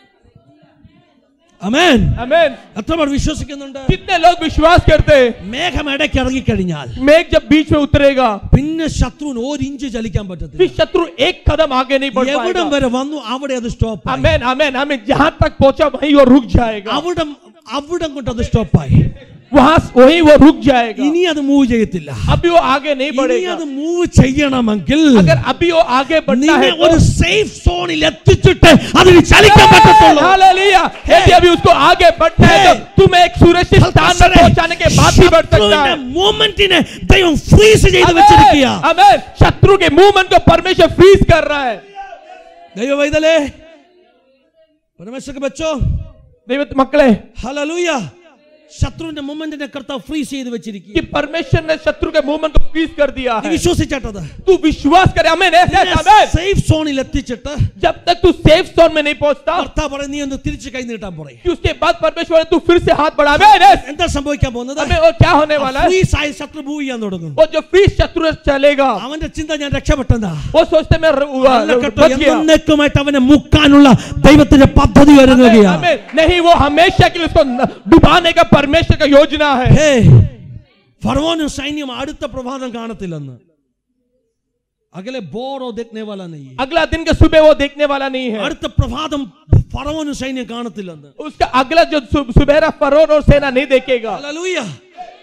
അമേൻ आमेन എത്ര പേർ വിശ്വസിക്കുന്നുണ്ട് कितने लोग विश्वास करते हैं മേഘം ഇടയ്ക്ക് ഇറങ്ങിക്കഴിഞ്ഞാൽ मेघ जब बीच में उतरेगा പിന്നെ ശത്രുവിന് ഒരു ഇഞ്ച് ചലിക്കാൻ പറ്റത്തില്ല फिर शत्रु एक कदम आगे नहीं बढ़ എവിടം पाएगा വരെ വന്നു അവിടെ അത് സ്റ്റോപ്പ് आमेन आमेन आमेन जहां तक पहुंचा वहीं वो रुक जाएगा അവിടം അവിടം കൊണ്ട് അത് സ്റ്റോപ്പായി वहां वहीं वो रुक जाएगा ഇനി അത് മൂവ് ചെയ്യത്തില്ല अभी वो आगे नहीं ഇനി बढ़ेगा അത് മൂവ് ചെയ്യണമെങ്കിൽ अगर अभी वो आगे बढ़ना നിന്നെ है ഒരു സേഫ് സോണിൽ എത്തിച്ചിട്ട് അതിന് ചലിക്കാൻ പറ്റത്തുള്ളൂ हालेलुया यदि अभी उसको आगे बढ़ना है तो तुम्हें एक सुरक्षित स्थान में पहुंचाने के बाद भी बढ़ सकता है മൂവ്മെന്റിനെ ദൈവം ഫ്രീസ് ചെയ്ത് വെച്ചിരിക്കുക आमेन आमेन शत्रु के मूवमेंट को परमेश्वर फ्रीज कर रहा है ദൈവ വൈതലേ പരമേശ്വര ബച്ചോ ദൈവ മക്കളെ ഹലലൂയ ശത്രുവിന്റെ മൂവ്മെന്റിനെ കർത്താവ് ഫ്രീസ് ചെയ്ത് വെച്ചിരിക്കുക कि परमेश्वर ने शत्रु के मूवमेंट को फ्रीज कर दिया നീ है വിശ്വസിച്ചട്ടത് तू विश्वास करे हमें ऐसे आमेन സേഫ് സോണിൽ എത്തിച്ചിട്ട് जब तक तू सेफ जोन में नहीं पहुंचता കർത്താവ് പറയും നീ ഒന്ന് തിരിച്ച് കൈ നീട്ടാൻ പറയും कि उसके बाद परमेश्वर ने तू फिर से हाथ बढ़ा आमेन എന്താ സംഭവിക്കാൻ പോകുന്നത് हमें और क्या होने वाला है ഫ്രീസ് ആയി ശത്രു മൂവ് ചെയ്യാൻ തുടങ്ങും वो जो फ्रीज शत्रु चलेगा അവന്റെ ചിന്ത ഞാൻ രക്ഷപ്പെട്ടെന്നാ वो सोचते मैं र- हुआ- അല്ല കേട്ടോ, बच गया എന്നേക്കുമായിട്ട് അവനെ മുക്കാനുള്ള ദൈവത്തിന്റെ പദ്ധതി ഒരുങ്ങുകയാണ് हमें नहीं वो हमेशा के लिए उसको न- डुबाने का परमेश्वर का योजना है ഹേ, ഫറവോനും സൈന്യം അടുത്ത പ്രഭാതം കാണത്തില്ലെന്ന് അകലെ ബോറോ देखने वाला नहीं है. अगला दिन के सुबह वो देखने वाला नहीं है അടുത്ത പ്രഭാതം ഫറവോനും സൈന്യം കാണത്തില്ലെന്ന് उसका अगला जो सु- सुबेरा फरोर और सेना नहीं देखेगा ഹല്ലേലൂയ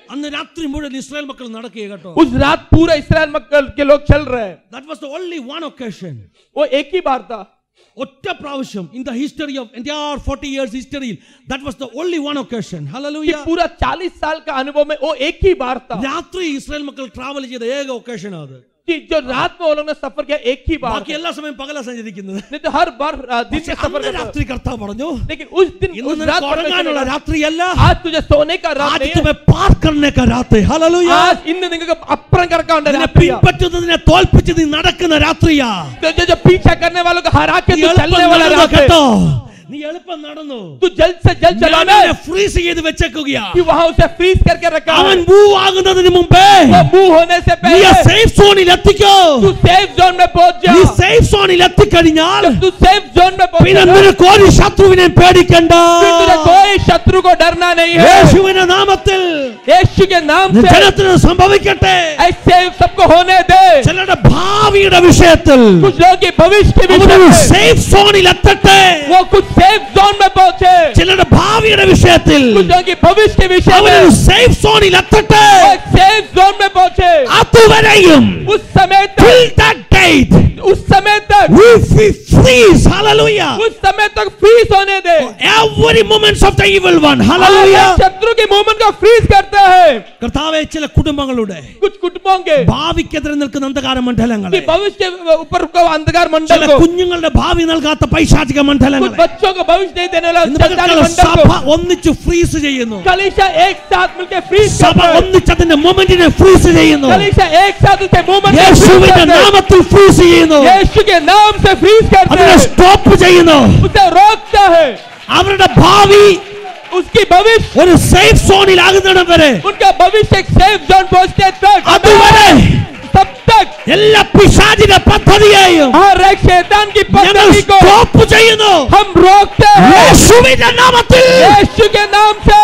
അന്ന് രാത്രി മുഴുവൻ ഇസ്രായേൽ മക്കൾ നടക്കുക കേട്ടോ उस रात पूरा इसराइल मक्कल के लोग चल रहे हैं that was the only one occasion वो एक ही बार था ഒറ്റ പ്രാവശ്യം in the history of entire forty years ഹിസ്റ്ററിയിൽ that was the only one occasion कि ഹല്ലേലൂയ पूरा 40 साल का अनुभव में वो एक ही बार था രാത്രി ഇസ്രായേൽ മക്കൾ ട്രാവൽ ചെയ്ത ഏക ഒക്കേഷൻ അത് कि जो रात में वो लोग ने सफर किया एक ही बार ബാക്കി എല്ലാ സമയം പകല സഞ്ചരിക്കുന്നത് नहीं तो हर बार आ, दिन പക്ഷേ में सफर അന്ന് करता था। രാത്രി കർത്താവ് പറഞ്ഞു लेकिन उस दिन ഇന്ന് उस നിനക്ക് रात पर ഉറങ്ങാനുള്ള രാത്രിയല്ല आज तुझे सोने का रात ആജ് नहीं है തുമെ പാർ करने का रात है ഹല്ലേലൂയ आज ഇന്ന് നിങ്ങൾക്ക് അപ്പുറം കിടക്കാണ്ട് നിന്നെ രാത്രിയാ. പിൻപറ്റുന്നതിനെ തോൽപ്പിച്ച് നീ നടക്കുന്ന രാത്രിയാ तो जो जो पीछा करने वालों को हरा के നീ तू എളുപ്പം चलने वाला നടന്നു रात है കേട്ടോ നീ എളുപ്പം നടന്നു तू जल्द से जल्द चलाना है ഫ്രീസ് ചെയ്ത് വെച്ചേക്കുകയാ कि वहां उसे फ्रीज करके रखा അവൻ है മൂവ് ആകുന്നതിന് മുമ്പേ वो मूव होने से നീ पहले സേഫ് സോണിൽ എത്തിക്കോ तू सेफ जोन में पहुंच जा നീ സേഫ് സോണിൽ എത്തിക്കഴിഞ്ഞാൽ जब तू सेफ जोन में पहुंच പിന്നെ जा നിനക്ക് ഒരു ശത്രുവിനെ പേടിക്കണ്ട फिर तुझे कोई शत्रु को डरना नहीं है യേശുവിന്റെ നാമത്തിൽ यीशु के नाम से ജനത്തിന് സംഭവിക്കട്ടെ ऐसे सबको होने दे ചിലരുടെ ഭാവിയുടെ വിഷയത്തിൽ कुछ लोगों के भविष्य के विषय അവരൊരു में സേഫ് സോണിൽ എത്തട്ടെ वो कुछ सेफ जोन में पहुंचे ചിലരുടെ ഭാവിയുടെ വിഷയത്തിൽ कुछ लोगों के भविष्य के विषय में അവരൊരു സേഫ് സോണിൽ എത്തട്ടെ वो एक सेफ जोन में पहुंचे അതുവരെയും उस समय till तक that date उस समय तक we we freeze hallelujah उस समय तक फ्रीज होने दे every moments of the evil one आज hallelujah शत्रु के मूवमेंट को फ्रीज करता है കർത്താവെ ചില കുടുംബങ്ങളുടെ कुछ कुटुंबों के ഭാവിക്കെതിരെ നിൽക്കുന്ന അന്ധകാര മണ്ഡലങ്ങൾ कि भविष्य के ऊपर को अंधकार मंडल ചില को കുഞ്ഞുങ്ങളുടെ ഭാവി നൽകാത്ത പൈശാചിക कुछ മണ്ഡലങ്ങൾ बच्चों को भविष्य नहीं देने वाला ഇന്ന് शैतानी പകൽക്കാലം मंडल സഭ को ഒന്നിച്ച് ഫ്രീസ് ചെയ്യുന്നു कलीसिया एक साथ मिलकर फ्रीज സഭ करता है ഒന്നിച്ച് അതിന്റെ മൊമെന്റിനെ ഫ്രീസ് ചെയ്യുന്നു कलीसिया एक साथ उसे मूवमेंट को freeze യേശുവിന്റെ करते हैं। നാമത്തിൽ ഫ്രീസ് ചെയ്യുന്നു यीशु के नाम से फ्रीज करते അതിനെ हैं സ്റ്റോപ്പ് ചെയ്യുന്നു उसे रोकता है അവരുടെ ഭാവി उसकी भविष्य ഒരു സേഫ് സോണിലാകുന്നിടം വരെ उनका भविष्य एक सेफ जोन पहुंचने तक അതുവരെ तब तक എല്ലാ പിശാചിക പദ്ധതിയെയും हर एक शैतान की ഞങ്ങൾ पद्धति को സ്റ്റോപ്പ് ചെയ്യുന്നു हम रोकते हैं യേശുവിന്റെ നാമത്തിൽ यीशु के नाम से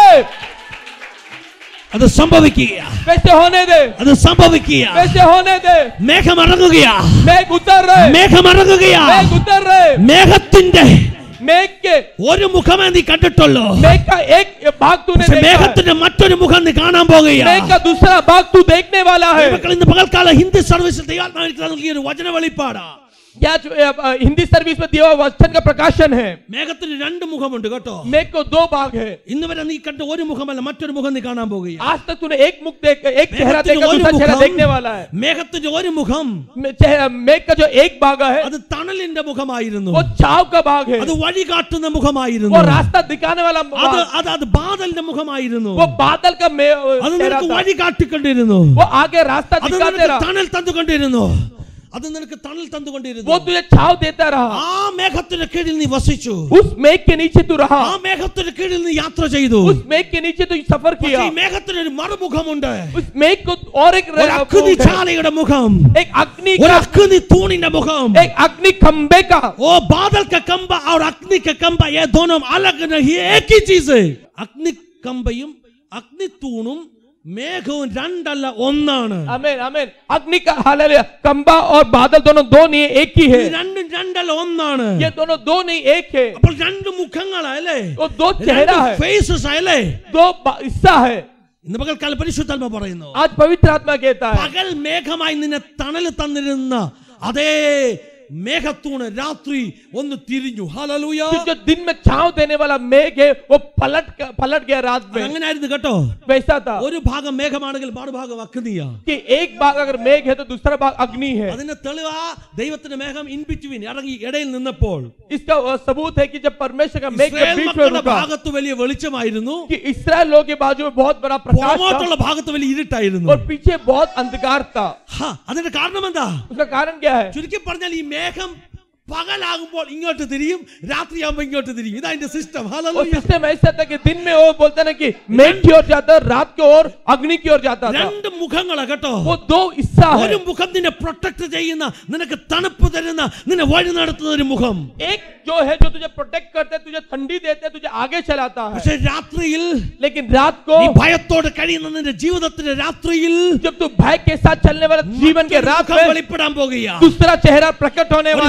അത് സംഭവിക്കുക वैसे होने दे അത് സംഭവിക്കുക वैसे होने दे മേഘം ഇറങ്ങുകയാ मेघ उतर रहे മേഘം ഇറങ്ങുകയാ मेघ उतर रहे മേഘത്തിന്റെ मेघ के ഒരു മുഖമേ നീ കണ്ടിട്ടുള്ളൂ मेघ का एक भाग तूने പക്ഷെ देखा है। മേഘത്തിന്റെ മറ്റൊരു മുഖം നീ കാണാൻ പോകുകയാ मेघ का दूसरा भाग तू देखने वाला है മക്കൾ ഇന്ന് പകൽക്കാല ഹിന്ദി സർവീസിൽ ദൈവാത്മാവിൽ നൽകിയ ഒരു വചന വെളിപ്പാടാ क्या जो, अ, अ, हिंदी सर्विस में दिया हुआ वचन का प्रकाशन है മേഘത്തിന് രണ്ട് മുഖമുണ്ട് കേട്ടോ मेघ को दो भाग है ഇന്ന് വരെ നീ കണ്ട ഒരു മുഖമല്ല മറ്റൊരു മുഖം നീ കാണാൻ പോകുകയാ आज तक तूने एक मुख देख एक चेहरा മേഘത്തിന്റെ देखा ഒരു दूसरा चेहरा മുഖം देखने वाला है മേഘത്തിന്റെ ഒരു മുഖം मे- चेहरा- मेघ का जो एक भाग है അത് തണലിന്റെ മുഖമായിരുന്നു वो छाव का भाग है അത് വഴികാട്ടുന്ന वो മുഖമായിരുന്നു रास्ता दिखाने वाला അത് भाग അത് അത് ബാദലിന്റെ മുഖമായിരുന്നു वो बादल का मे- അത് चेहरा നിനക്ക് था വഴി കാട്ടിക്കൊണ്ടിരുന്നു वो आगे रास्ता അത് दिखाते നിനക്ക് रहा തണൽ തന്നുകൊണ്ടിരുന്നു അത് നിനക്ക് തണൽ തന്നുകൊണ്ടിരുന്നു वो तुझे छाव देता रहा ആ മേഘത്തിന്റെ കീഴിൽ നീ വസിച്ചു उस मेघ के नीचे तू रहा ആ മേഘത്തിന്റെ കീഴിൽ നീ യാത്ര ചെയ്തു उस मेघ के नीचे तू सफर പക്ഷേ किया ഈ മേഘത്തിന് ഒരു മറുമുഖമുണ്ട് उस मेघ को और एक ഒരു അഗ്നി ചാലയുടെ മുഖം एक अग्नि ഒരു का അഗ്നി തൂണിന്റെ മുഖം एक अग्नि खंबे का ओ बादल का कंबा और अग्नि का कंबा ये दोनों अलग नहीं एक ही चीज है അഗ്നി കമ്പയും അഗ്നി തൂണും മേഘവും രണ്ടല്ല ഒന്നാണ് अमेन अमेन अग्नि का हालेलुया खंबा और बादल दोनों दो नहीं है, एक ही ഇത് है രണ്ടും രണ്ടല്ല ഒന്നാണ് ये दोनों दो नहीं एक है അപ്പോൾ രണ്ട് മുഖങ്ങളാ അല്ലേ वो दो चेहरा है ഫേസസ് അല്ലേ दो बा- हिस्सा है ഇന്ന് പകൽക്കാല പരിശുദ്ധാത്മ പറയുന്നു आज पवित्र आत्मा कहता है പകൽ മേഘമായി നിന്നെ തണല് തന്നിരുന്ന അതേ മേഘത്തൂണ് രാത്രി ഒന്ന് തിരിഞ്ഞു ഹലലൂയ कि जो दिन में छाव देने वाला मेघ है वो पलट ग- पलट गया रात में അങ്ങനായിരുന്നു കേട്ടോ वैसा था ഒരു ഭാഗം മേഘമാണെങ്കിൽ മറുഭാഗം അഗ്നിയാ कि एक भाग अगर मेघ है तो दूसरा भाग अग्नि है അതിന് തെളിവാ ദൈവത്തിന്റെ മേഘം ഇൻ ബിറ്റ്വീൻ ഇറങ്ങി ഇടയിൽ നിന്നപ്പോൾ इसका वह सबूत है कि जब परमेश्वर का मेघ के ഇസ്രായേൽ बीच में മക്കളുടെ रुका ഭാഗത്ത് വലിയ വെളിച്ചമായിരുന്നു कि इसराइल लोगों के बाजू में बहुत बड़ा प्रकाश था പുറമോട്ടുള്ള ഭാഗത്ത് വലിയ ഇരുട്ടായിരുന്നു और पीछे बहुत अंधकार था ഹാ, അതിന്റെ കാരണം എന്താ उसका कारण क्या है ചുരുക്കി പറഞ്ഞാൽ ഈ മേഘം പകലാകുമ്പോൾ ഇങ്ങോട്ട് തിരിയും രാത്രിയാകുമ്പോൾ ഇങ്ങോട്ട് തിരിയും ഇതാ അതിന്റെ സിസ്റ്റം वो सिस्टम ऐसा था कि दिन में वो बोलते ना कि मेघ की ओर जाता रात की ओर अग्नि की ओर जाता था രണ്ട് മുഖങ്ങളാ കേട്ടോ वो दो हिस्सा है ഒരു മുഖം നിന്നെ പ്രൊട്ടക്ട് ചെയ്യുന്ന നിനക്ക് തണുപ്പ് തരുന്ന നിന്നെ വഴി നടത്തുന്ന ഒരു മുഖം एक जो है जो तुझे प्रोटेक्ट करते तुझे ठंडी देते तुझे आगे चलाता है പക്ഷെ രാത്രിയിൽ लेकिन रात को നീ ഭയത്തോട് കഴിയുന്ന നിന്റെ ജീവിതത്തിന്റെ രാത്രിയിൽ जब तू भय के साथ चलने वाला जीवन के रात മുഖം में വെളിപ്പെടാൻ പോകുകയാ दूसरा चेहरा प्रकट होने ഒരു वाला है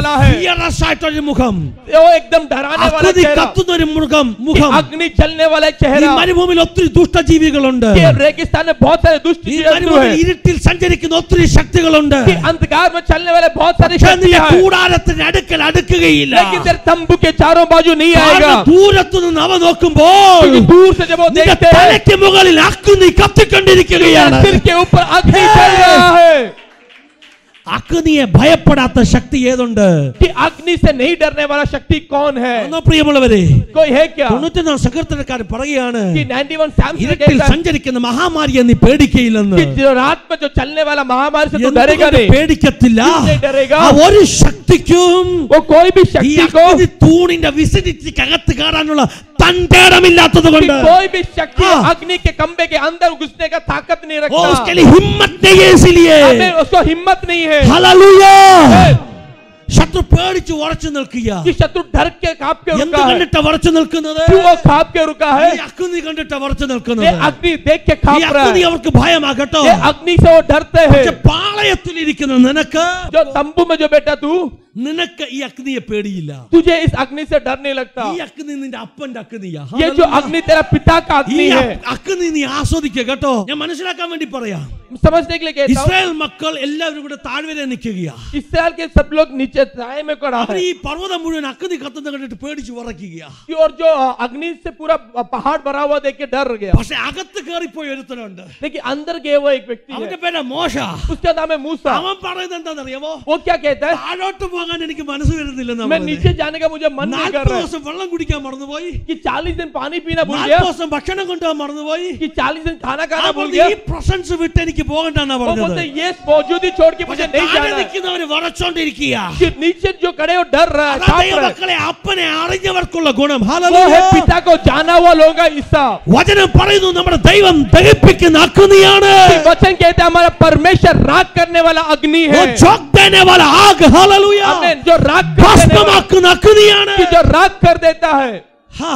ഫിയറസ് ആയിട്ടൊരു മുഖം वो एकदम डराने वाला അഗ്നി चेहरा കത്തുന്ന ഒരു മുഖം कि മുഖം अग्नि चलने वाला ഈ चेहरा മരുഭൂമിയിൽ ഒത്തിരി ദുഷ്ടജീവികളുണ്ട് कि रेगिस्तान में बहुत सारे दुष्ट ഈ जंतु മരുഭൂമിയിൽ हैं ഇരുട്ടിൽ സഞ്ചരിക്കുന്ന ഒത്തിരി ശക്തികളുണ്ട് कि अंधकार में चलने वाले बहुत सारी പക്ഷേ നിന്റെ शक्तियां हैं കൂടാരത്തിന് അടുക്കൽ അടുക്കുകയില്ല लेकिन तेरे तंबू के चारों बाजू नहीं आएगा കാരണം ദൂരത്തു നിന്ന് അവ നോക്കുമ്പോൾ क्योंकि दूर से जब वो നിന്റെ देखते हैं തലയ്ക്ക് മുകളിൽ അഗ്നി കത്തിക്കൊണ്ടിരിക്കുകയാണ് सिर के ऊपर अग्नि चल रहा है അഗ്നിയെ ഭയപ്പെടാത്ത ശക്തി ഏതുണ്ട് कि अग्नि से नहीं डरने वाला शक्ति कौन है എന്നോ പ്രിയമുള്ളവരെ कोई है क्या തൊണ്ണൂറ്റൊന്നാം സങ്കീർത്തനക്കാർ പറയുകയാണ് कि 91 सैम से ഇരുട്ടിൽ कहता है സഞ്ചരിക്കുന്ന മഹാമാരിയെ നീ പേടിക്കയില്ലെന്ന് कि जो रात में जो चलने वाला महामारी से तू डरेगा എന്തുകൊണ്ട് नहीं പേടിക്കത്തില്ല क्यों नहीं डरेगा? ആ ഒരു ശക്തിക്കും वो कोई भी ഈ शक्ति को അഗ്നി തൂണിന്റെ വിസിഡിറ്റിക്ക് അകത്ത് കയറാനുള്ള തന്റെ ഇടമില്ലാത്തത് कि കൊണ്ട് कोई भी शक्ति हाँ। अग्नि के खंबे के अंदर घुसने का ताकत नहीं ओ उसके रखता लिए हिम्मत नहीं है इसलिए हमें उसको हिम्मत नहीं है ഹല്ലേലൂയ है ശത്രു പേടിച്ച് ഉറച്ചു നിൽക്കുക कि शत्रु डर के कांप के എന്ത് रुका है കണ്ടിട്ട് ഉറച്ചു നിൽക്കുന്നത് क्यों वो कांप के रुका है ഈ അഗ്നി കണ്ടിട്ട് ഉറച്ചു ये നിൽക്കുന്നത് अग्नि देख के ഈ कांप रहा അഗ്നി है അവർക്ക് ഭയമാകട്ടോ ये अग्नि से वो डरते हैं പക്ഷെ പാളയത്തിലിരിക്കുന്ന നിനക്ക് जो तंबू में जो बेटा तू നിനക്ക് ഈ അഗ്നിയെ പേടിയില്ല तुझे इस अग्नि से डर नहीं लगता ഈ അഗ്നി നിന്റെ അപ്പന്റെ അഗ്നിയാ ये जो अग्नि तेरा पिता का ഈ अग्नि है അ- അഗ്നി നീ ആസ്വദിക്കുക കേട്ടോ ഞാൻ മനസ്സിലാക്കാൻ വേണ്ടി പറയാം समझने के लिए कहता हूँ ഇസ്രായേൽ മക്കൾ എല്ലാവരും കൂടെ താഴ്വര നിൽക്കുകയാ इसराइल के सब लोग नीचे साए में खड़ा അവർ है ഈ പർവ്വതം മുഴുവൻ അഗ്നി കത്തുന്ന കണ്ടിട്ട് പേടിച്ച് വിറയ്ക്കുകയാ और जो अग्नि से पूरा पहाड़ भरा हुआ देख के डर गया പക്ഷെ അകത്ത് കയറിപ്പോയി ഒരുത്തനുണ്ട് लेकिन अंदर गए हुआ एक व्यक्ति है അവന്റെ പേര് മോശ उसका नाम है मूसा അവൻ പറയുന്നത് എന്താണെന്നറിയാമോ वो क्या कहता है താഴോട്ട് പോകാൻ എനിക്ക് മനസ്സ് വരുന്നില്ലെന്ന് मैं नीचे जाने का मुझे मन नहीं कर നാൽപ്പത് रहा है ദിവസം വെള്ളം കുടിക്കാൻ മറന്നുപോയി कि 40 दिन पानी पीना भूल നാൽപ്പത് गया ദിവസം ഭക്ഷണം കൊണ്ടുപോകാൻ മറന്നുപോയി कि 40 दिन खाना खाना അവൻ भूल ഈ गया പ്രസൻസ് വിട്ട് എനിക്ക് പോകണ്ടെന്നാ वो പറഞ്ഞത് बोलते ये मौजूदी छोड़ के പക്ഷെ मुझे नहीं താഴെ जाना है നിൽക്കുന്നവര് വിറച്ചോണ്ടിരിക്കുക कि नीचे जो खड़े हो डर रहा है അതാ कांप रहा है ദൈവമക്കളെ അപ്പനെ അറിഞ്ഞവർക്കുള്ള ഗുണം वो ഹല്ലേലൂയ. है पिता को जाना हुआ लोगों का हिस्सा വചനം പറയുന്നു നമ്മുടെ ദൈവം ദഹിപ്പിക്കുന്ന അഗ്നിയാണ് कि वचन कहते हैं हमारा परमेश्वर राग करने वाला अग्नि वो है जोक देने वाला आग हालेलुया आमीन जो राग कर देने वाला- ഭസ്മമാക്കുന്ന അഗ്നിയാണ് कि जो राग कर देता है ഹാ.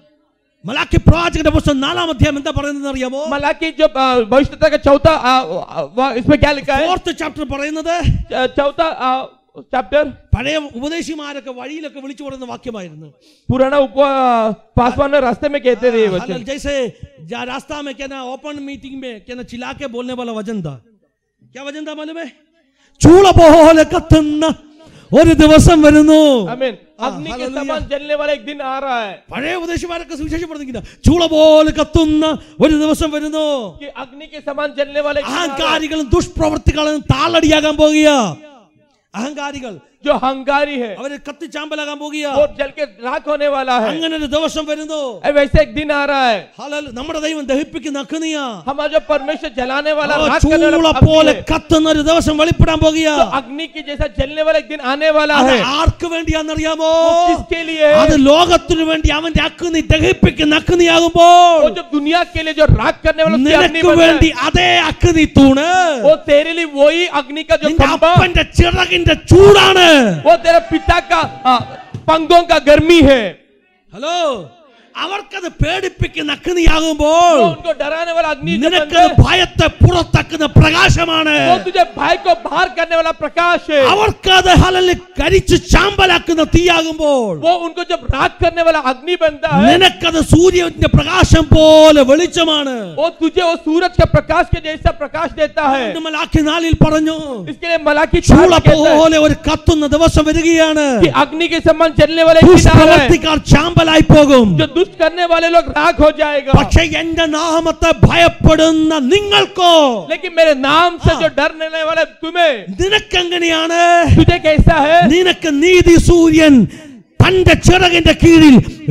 മലാക്കി പ്രവാചകന്റെ പുസ്തകം നാലാം അധ്യായം എന്താ പറയുന്നത് അറിയാമോ मलाकी जो अ, भविष्यता का चौथा अ, अ, वह- इसमें क्या लिखा है ഫോർത്ത് ചാപ്റ്റർ പറയുന്നത് च- चौथा चैप्टर പഴയ ഉപദേശിമാരൊക്കെ വഴിയിലൊക്കെ വിളിച്ചു പറയുന്ന വാക്യമായിരുന്നു पुराना उप पासवान ने रास्ते में कहते थे ये वचन हालाल जैसे जा रास्ता में क्या ना ओपन मीटिंग में क्या ना चिल्ला के बोलने वाला वजन था क्या वजन था मालूम है ചൂള പോലെ കത്തുന്ന ഒരു ദിവസം വരുന്നു आमीन हाँ, अग्नि के हालेलुया। समान जलने वाला एक दिन आ रहा है പഴയ ഉപദേശിമാരൊക്കെ സുവിശേഷപ്പെടുന്നില്ല ചൂള പോലെ കത്തുന്ന ഒരു ദിവസം വരുന്നു कि अग्नि के समान जलने वाला एक दिन आ रहा है। അഹങ്കാരികളും ദുഷ്പ്രവൃത്തികളും താളടിയാകാൻ പോകുക അഹങ്കാരികൾ जो हंगारी है അവര് കത്തിച്ചാമ്പലാകാൻ പോകുക वो जल के राख होने वाला है അങ്ങനെ ഒരു ദിവസം വരുന്നു ए, वैसे एक दिन आ रहा है ഹല്ലേലൂയ. നമ്മുടെ ദൈവം ദഹിപ്പിക്കുന്ന അഗ്നിയാ हमारा जो परमेश्वर जलाने वाला ആ राख करने ചൂള वाला अग्नि പോലെ है, കത്തുന്ന ഒരു ദിവസം വെളിപ്പെടാൻ പോകുക तो अग्नि की जैसा जलने वाला एक दिन आने वाला അത് है ആർക്ക് വേണ്ടിയാണെന്നറിയാമോ वो किसके लिए അത് है ലോകത്തിനു വേണ്ടി അവന്റെ അഗ്നി ദഹിപ്പിക്കുന്ന അഗ്നിയാകുമ്പോൾ वो जो दुनिया के लिए जो राग करने वाला उसकी अग्नि നിനക്ക് बनता വേണ്ടി है അതേ അഗ്നി തൂണ് वो तेरे लिए वही अग्नि का जो നിന്റെ खंबा അപ്പന്റെ ചിറകിന്റെ ചൂടാണ് वो तेरे पिता का आ, पंगों का गर्मी है ഹലോ അവർക്കത് പേടിപ്പിക്കുന്ന അഗ്നിയാകുമ്പോൾ वो उनको डराने वाला अग्नि जो बनता നിനക്കത് है, ഭയത്തെ പുറത്താക്കുന്ന പ്രകാശമാണ് वो तुझे भाई को बाहर करने वाला प्रकाश है അവർക്കത് ഹലല് കരിച്ച് ചാമ്പലാക്കുന്ന തീയാകുമ്പോൾ वो उनको जब राग करने वाला अग्नि बनता है നിനക്കത് സൂര്യന്റെ പ്രകാശം പോലെ വെളിച്ചമാണ് वो तुझे वो सूरज का प्रकाश के जैसा प्रकाश देता है എന്ന് മലാഖി നാലിൽ പറഞ്ഞു इसके लिए मलाकी ചൂള चार कहता है പോലെ ഒരു കത്തുന്ന ദിവസം വരികയാണ് कि अग्नि के समान जलने वाले एक दिन आ रहा है ദുഷ്പ്രവർത്തിക്കാർ ചാമ്പലായി പോകും जो दुष्ट करने वाले लोग राग हो जाएगा പക്ഷെ എന്റെ നാമത്തെ ഭയപ്പെടുന്ന നിങ്ങൾക്കോ लेकिन मेरे नाम से जो डरने वाले तुम्हें നിനക്കെങ്ങനെയാണ് तुझे कैसा है നിനക്ക് നീതി സൂര്യൻ തന്റെ ചിറകിന്റെ കീഴിൽ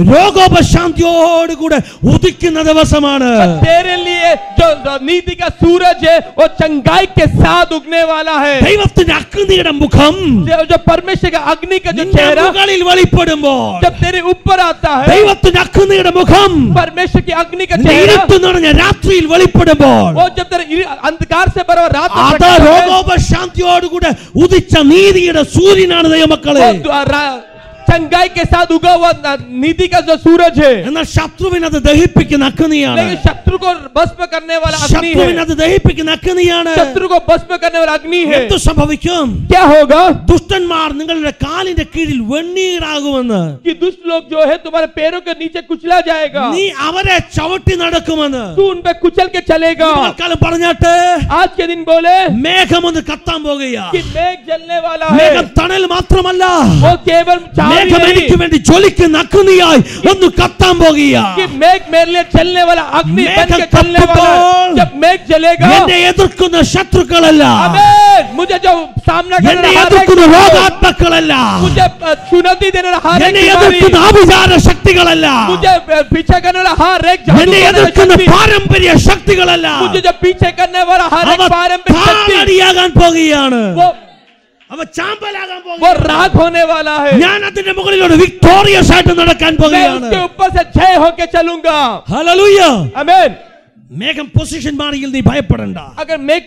രോഗോപശാന്തിയോടുകൂടെ ഉദിക്കുന്ന ദിവസമാണ് तेरे लिए जो नीति का सूरज है वो चंगाई के साथ उगने वाला है ദൈവത്തിന്റെ അഗ്നിയുടെ മുഖം जो जो परमेश्वर का अग्नि का जो നിന്റെ चेहरा മുകളിൽ വെളിപ്പെടുമ്പോൾ जब तेरे ऊपर आता है ദൈവത്തിന്റെ അഗ്നിയുടെ മുഖം परमेश्वर की अग्नि का നിന്റെ चेहरा ഇരുട്ട് നിറഞ്ഞ രാത്രിയിൽ വെളിപ്പെടുമ്പോൾ वो जब तेरे इर- अंधकार से भरा हुआ रात में അത് प्रकाश है, രോഗോപശാന്തിയോടുകൂടെ ഉദിച്ച നീതിയുടെ സൂര്യനാണ് ദൈവമക്കളെ वो दु- रा- चंगाई के साथ उगा हुआ न- नीति का जो सूरज है എന്നാൽ ശത്രുവിനെ അത് ദഹിപ്പിക്കുന്ന അഗ്നിയാണ് लेकिन शत्रु को भस्म करने वाला अग्नि ശത്രുവിനെ है അത് ദഹിപ്പിക്കുന്ന അഗ്നിയാണ് शत्रु को भस्म करने वाला अग्नि है എന്ത് സംഭവിക്കും क्या होगा ദുഷ്ടന്മാർ നിങ്ങളുടെ കാലിന്റെ കീഴിൽ വെണ്ണീറാകുമെന്ന് कि दुष्ट लोग जो है तुम्हारे पैरों के नीचे कुचला जाएगा നീ അവരെ ചവിട്ടി നടക്കുമെന്ന് तू उन पे कुचल के चलेगा തൽക്കാലം പറഞ്ഞാട്ട് आज के दिन बोले മേഘം ഒന്ന് കത്താൻ പോകുകയാ कि मेघ जलने वाला है മേഘം തണൽ മാത്രമല്ല वो केवल छाव ही മേഘം എനിക്ക് नहीं വേണ്ടി ജ്വലിക്കുന്ന അഗ്നിയായി ഒന്ന് കത്താൻ പോകുകയാ कि मेघ मेरे लिए चलने वाला अग्नि मेघ बन के चलने वाला है। कपटोल। जब मेघ जलेगा എന്നെ എതിർക്കുന്ന ശത്രുക്കളല്ല आमीन मुझे जो सामना എന്നെ करना हर एक എതിർക്കുന്ന രോഗാത്മക്കളല്ല मुझे अ, चुनौती देने वाला हर एक എന്നെ बीमारी എതിർക്കുന്ന ആഭിചാര ശക്തികളല്ല मुझे अ, पीछे करने वाला हर एक जादू എന്നെ करने वाला എതിർക്കുന്ന शक्ति പാരമ്പര്യ ശക്തികളല്ല मुझे जो पीछे करने वाला हर അവ एक पारंपरिक शक्ति താളടിയാകാൻ പോകുകയാണ് वो അവ ചാമ്പലാകാൻ वो പോകുകയാണ് राग होने वाला है ഞാൻ അതിന്റെ മുകളിലൂടെ വിക്ടോറിയസ് ആയിട്ട് നടക്കാൻ मैं പോകുകയാണ് उसके ऊपर से जय होके चलूंगा ഹല്ലേലൂയ आमीन മേഘം പൊസിഷൻ മാറിയിൽ നീ ഭയപ്പെടണ്ട अगर मेघ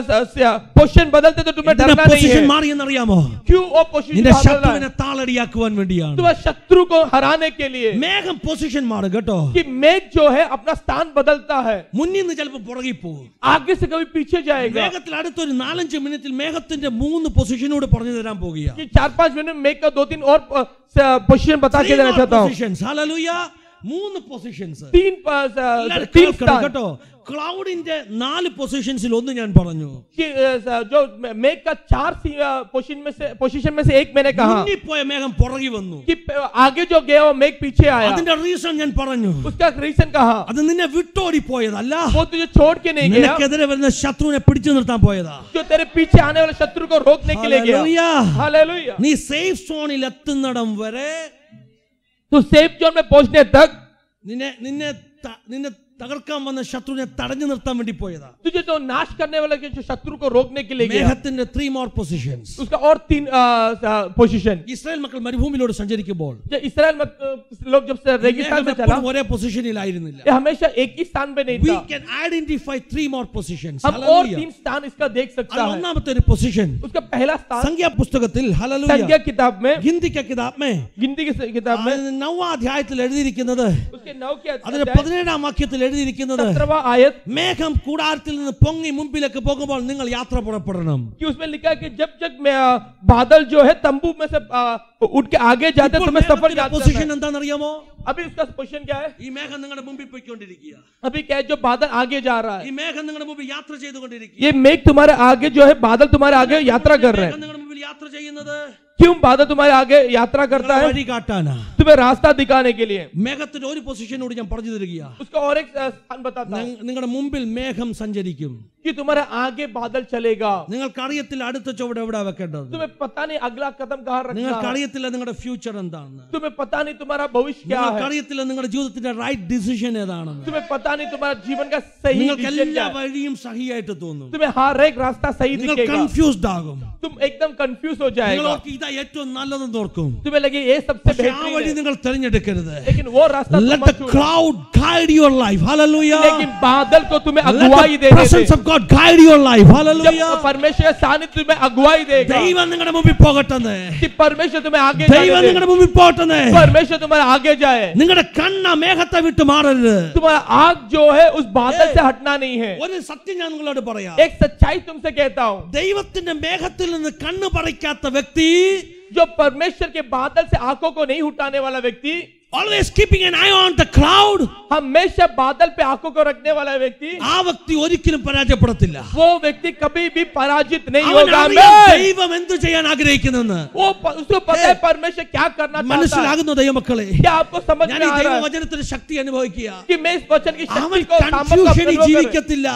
पोजिशन बदलते तो तुम्हें എന്തിനാ डरना नहीं പൊസിഷൻ है മാറി എന്നറിയാമോ क्यों वो पोजिशन നിന്റെ बदलना ശത്രുവിനെ है താളടിയാക്കുവാൻ വേണ്ടിയാണ് तुम्हें शत्रु को हराने के लिए മേഘം പൊസിഷൻ മാറും കേട്ടോ कि मेघ जो है अपना स्थान बदलता है മുന്നിൽ നിന്ന് ചിലപ്പോൾ പുറകിൽ പോകും आगे से कभी पीछे जाएगा വേഗത്തിൽ അടുത്തൊരു നാലഞ്ച് മിനിറ്റിൽ മേഘത്തിന്റെ മൂന്ന് പൊസിഷനോട് പറഞ്ഞു തരാൻ പോകുക कि चार पांच मिनट में मेघ का दो तीन और पोजिशन बता के देना चाहता हूँ പൊസിഷൻസ് ഹല്ലേലൂയ മൂന്ന് പൊസിഷൻസ് तीन अ, तीन स्थान കേട്ടോ ക്ലൗഡിന്റെ നാല് പൊസിഷൻസിൽ ഒന്ന് ഞാൻ പറഞ്ഞു कि अ, जो मेघ का चार पोजिशन में से पोजीशन में से एक मैंने कहा മുന്നിൽ പോയ മേഘം പുറകി വന്നു कि प- आगे जो गया वो मेघ पीछे आया അതിന്റെ റീസൺ ഞാൻ പറഞ്ഞു उसका रीजन कहा അത് നിന്നെ വിട്ടോടി പോയതല്ല वो तुझे छोड़ के नहीं गया നിനക്കെതിരെ വരുന്ന ശത്രുവിനെ പിടിച്ചു നിർത്താൻ പോയതാ जो तेरे पीछे आने वाले शत्रु को रोकने के लिए गया ഹല്ലേലൂയ. हालेलुया നീ സേഫ് സോണിൽ എത്തുന്നിടം വരെ तो सेफ जोन में पहुंचने तक നിന്നെ നിന്നെ ത- നിന്നെ തകർക്കാൻ വന്ന ശത്രുവിനെ തടഞ്ഞു നിർത്താൻ വേണ്ടി പോയതാ तुझे जो नाश करने वाले के जो शत्रु को रोकने के लिए गया മേഘത്തിന്റെ ത്രീ മോർ പൊസിഷൻസ് उसका और तीन पोजीशन ഇസ്രായേൽ മക്കൾ മരുഭൂമിയിലൂടെ സഞ്ചരിക്കുമ്പോൾ जब इसराइल में अ, लोग जब से रेगिस्तान മേഘം में चला എപ്പോഴും ഒരേ പൊസിഷനിലായിരുന്നില്ല ये हमेशा एक ही स्थान पे नहीं we था can identify three more positions हम और Hallelujah. तीन स्थान इसका देख सकता അതിൽ है ഒന്നാമത്തെ ഒരു പൊസിഷൻ उसका पहला स्थान സംഖ്യാ പുസ്തകത്തിൽ संज्ञा ഹല്ലേലൂയ किताब में ഹിന്ദി കിതാബ് മേ गिनती की किताब में നവ അധ്യായത്തിൽ എഴുതിയിരിക്കുന്നത് उसके नौ के അതിന്റെ പതിനേഴാം വാക്യത്തിൽ എഴുതിയിരിക്കുന്നത് सत्रहवा आयत മേഘം കൂടാരത്തിൽ നിന്ന് പൊങ്ങി മുമ്പിലേക്ക് പോകുമ്പോൾ നിങ്ങൾ യാത്ര പുറപ്പെടണം कि उसमें लिखा है कि जब जब मैं अ, बादल जो है तंबू में से अ, उठ के आगे जाते तो मैं सफर जाता പൊസിഷൻ था। എന്താണെന്നറിയാമോ अभी उसका पोजीशन क्या है ഈ മേഘം നിങ്ങളുടെ മുമ്പിൽ പോയിക്കൊണ്ടിരിക്കുക अभी क्या है जो बादल आगे जा रहा ഈ है മേഘം നിങ്ങളുടെ മുമ്പിൽ യാത്ര ചെയ്തുകൊണ്ടിരിക്കുക ये मेघ तुम्हारे आगे जो है बादल तुम्हारे आगे यात्रा कर रहे മേഘം हैं നിങ്ങളുടെ മുമ്പിൽ യാത്ര ചെയ്യുന്നത് क्यों बादल तुम्हारे आगे यात्रा करता है വഴി കാട്ടാനാ तुम्हें रास्ता दिखाने के लिए മേഘത്തിന്റെ ഒരു പൊസിഷനോട് ഞാൻ പറഞ്ഞു തരികയാ उसका और एक अ, स्थान बताता हूं നിങ്ങളുടെ മുമ്പിൽ മേഘം സഞ്ചരിക്കും कि तुम्हारे आगे बादल चलेगा നിങ്ങൾക്ക് അറിയത്തില്ല അടുത്ത ചുവട് എവിടെ വെക്കേണ്ടത് तुम्हें पता नहीं अगला कदम कहाँ रखना നിങ്ങൾക്ക് है അറിയത്തില്ല നിങ്ങളുടെ ഫ്യൂച്ചർ എന്താണെന്ന് तुम्हें पता नहीं तुम्हारा भविष्य क्या നിങ്ങൾക്ക് है അറിയത്തില്ല നിങ്ങളുടെ ജീവിതത്തിന്റെ റൈറ്റ് ഡിസിഷൻ ഏതാണെന്ന് तुम्हें पता नहीं तुम्हारा जीवन का सही നിങ്ങൾക്ക് decision എല്ലാ क्या है വഴിയും സഹിയായിട്ട് തോന്നും तुम्हें हर एक रास्ता सही നിങ്ങൾ दिखेगा കൺഫ്യൂസ്ഡ് ആകും तुम एकदम कंफ्यूज हो നിങ്ങൾ जाएगा ഓർക്കും ഇതാ ഏറ്റവും നല്ലതെന്ന് ഓർക്കും तुम्हें लगे ये सबसे പക്ഷെ ആ बेहतरीन വഴി है നിങ്ങൾ തിരഞ്ഞെടുക്കരുത് लेकिन वो रास्ता तुम let मत the चुनो। cloud guide your life hallelujah लेकिन बादल को तुम्हें let अगुवाई the देने presence they of god guide your life जब hallelujah परमेश्वर का सानिध्य तुम्हें अगुवाई देगा ദൈവം നിങ്ങളുടെ മുമ്പിൽ പോകട്ടെന്ന് कि परमेश्वर तुम्हें आगे ദൈവം जाने दे നിങ്ങളുടെ മുമ്പിൽ പോകട്ടെന്ന് परमेश्वर तुम्हारे आगे जाए നിങ്ങളുടെ കണ്ണ മേഘത്തെ വിട്ട് മാറരുത് तुम्हारा आग जो है उस बादल से हटना नहीं है ഒരു സത്യം ഞാൻ നിങ്ങളോട് പറയാം एक सच्चाई तुमसे कहता हूँ ദൈവത്തിന്റെ മേഘത്തിൽ നിന്ന് കണ്ണ് പറിക്കാത്ത വ്യക്തി जो परमेश्वर के बादल से आंखों को नहीं उठाने वाला व्यक्ति always keeping an eye on the cloud हमेशा बादल पे आंखों को रखने वाला व्यक्ति ആ വ്യക്തി ഒരിക്കലും പരാജയപ്പെടത്തില്ല वो व्यक्ति कभी भी पराजित नहीं അവൻ होगा അറിയാം आमीन। ദൈവം എന്ത് ചെയ്യാൻ ആഗ്രഹിക്കുന്നെന്ന് वो प- उसको पता है परमेश्वर क्या करना चाहता है മനസ്സിലാകുന്നു ദൈവമക്കളെ क्या आपको समझ ഞാൻ में ഈ आ रहा है ദൈവവചനത്തിന്റെ ശക്തി അനുഭവിക്കുക कि मैं इस वचन की അവൻ शक्ति को सामर्थ्य को കൺഫ്യൂഷനിൽ अपने लोगों में- ജീവിക്കത്തില്ല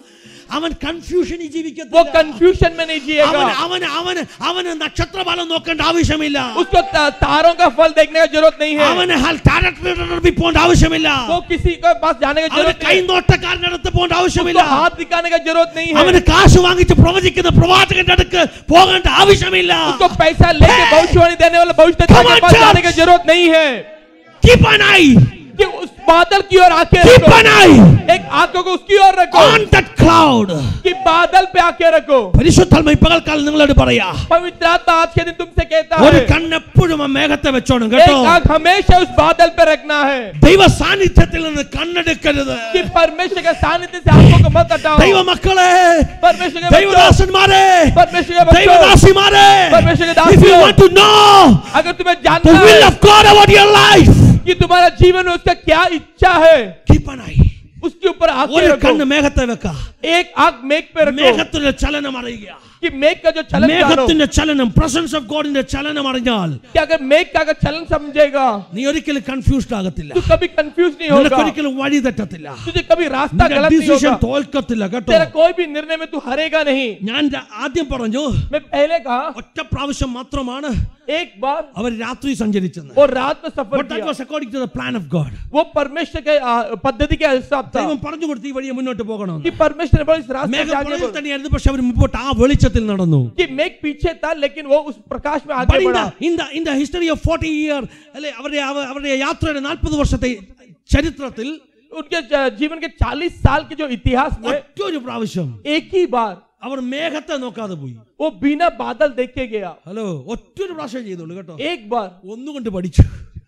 അവൻ കൺഫ്യൂഷനിൽ वो ജീവിക്കത്തില്ല कंफ्यूजन में नहीं जिएगा അവൻ അവൻ അവന് അവന് നക്ഷത്രഫലം നോക്കേണ്ട ആവശ്യമില്ല उसको ता- तारों का फल देखने का जरूरत नहीं है അവന് ഹൽ ടാരറ്റിൽ പോകേണ്ട ആവശ്യമില്ല वो किसी के पास जाने का അവന് जरूरत नहीं है കൈനോട്ടക്കാരൻ്റെ അടുത്ത് പോകേണ്ട ആവശ്യമില്ല उसको हाथ दिखाने का जरूरत नहीं है അവന് കാശ് വാങ്ങിച്ച് പ്രവചിക്കുന്ന പ്രവാചകന്റെ അടുക്ക് പോകേണ്ട ആവശ്യമില്ല उसको पैसा लेके Hey! भविष्यवाणी देने वाला भविष्य Come के on, पास जाने church! की जरूरत नहीं है Keep an eye कि उस बादल की ओर आंखें Keep रखो an eye एक आंखों को उसकी ओर रखो on that cloud. कि बादल पे आंखें रखो പരിശുദ്ധാത്മ ഈ പകൽക്കാലം നിങ്ങളോട് പറയാ पवित्र आत्मा आज के दिन तुमसे कहता ഒരു है കണ്ണെപ്പോഴും ആ മേഘത്തെ വെച്ചോണം കേട്ടോ एक आंख हमेशा उस बादल पे रखना है ദൈവ സാന്നിധ്യത്തിൽ നിന്ന് കണ്ണെടുക്കരുത് कि परमेश्वर के सानिध्य से आंखों को मत हटाओ ദൈവ മക്കളെ परमेश्वर के बच्चों ദൈവദാസന്മാരെ परमेश्वर के बच्चों ദൈവദാസിമാരെ परमेश्वर के if you दासियों want to know अगर तुम्हें the जानना will है of God about your life कि तुम्हारा जीवन में उसका क्या इच्छा है keep an eye उसके ऊपर आंखें ഒരു रखो കണ്ണ് മേഘത്തെ വെക്ക एक आंख मेघ पे रखो മേഘത്തിന്റെ ചലനം അറിയുക कि मेघ का जो चलन जानो മേഘത്തിന്റെ ചലനം പ്രസൻസ് ഓഫ് ഗോഡിന്റെ ചലനം അറിഞ്ഞാൽ कि अगर मेघ का अगर चलन समझेगा നീ ഒരിക്കലും കൺഫ്യൂസ്ഡ് ആകത്തില്ല तू कभी कंफ्यूज नहीं നിനക്ക് होगा ഒരിക്കലും വഴി തെറ്റത്തില്ല तुझे कभी रास्ता നിന്റെ गलत नहीं ഡിസിഷൻ होगा തോൽക്കത്തില്ല കേട്ടോ तेरा कोई भी निर्णय में तू हारेगा नहीं ഞാൻ ര- ആദ്യം പറഞ്ഞു मैं पहले कहा ഒറ്റ പ്രാവശ്യം മാത്രമാണ് एक बार അവർ രാത്രി സഞ്ചരിച്ചത് वो रात में सफर But that किया was according to the plan of God. वो परमेश्वर के आ, पद्धति के हिसाब था ദൈവം പറഞ്ഞു കൊടുത്ത് ഈ വഴിയെ മുന്നോട്ട് പോകണമെന്ന് कि परमेश्वर ने बोला इस रास्ते से മേഘം आगे പുറകിൽ बढ़ो തന്നെയായിരുന്നു പക്ഷെ അവർ മുമ്പോട്ട് ആ വെളിച്ചത്തിൽ നടന്നു कि मेघ पीछे था लेकिन वो उस प्रकाश में But आगे in बढ़ा the, in the, in the history of 40 year അല്ലെ അവരുടെ അവ- അവരുടെ യാത്രയുടെ നാൽപ്പത് വർഷത്തെ ചരിത്രത്തിൽ उनके ज- जीवन के 40 साल के जो इतिहास में ഒറ്റൊരു പ്രാവശ്യം एक ही बार അവർ മേഘത്തെ നോക്കാതെ പോയി वो बिना बादल देखे गया ഹലോ ഒറ്റൊരു പ്രാവശ്യം ചെയ്തോളൂ കേട്ടോ एक बार ഒന്നുകൊണ്ട് പഠിച്ചു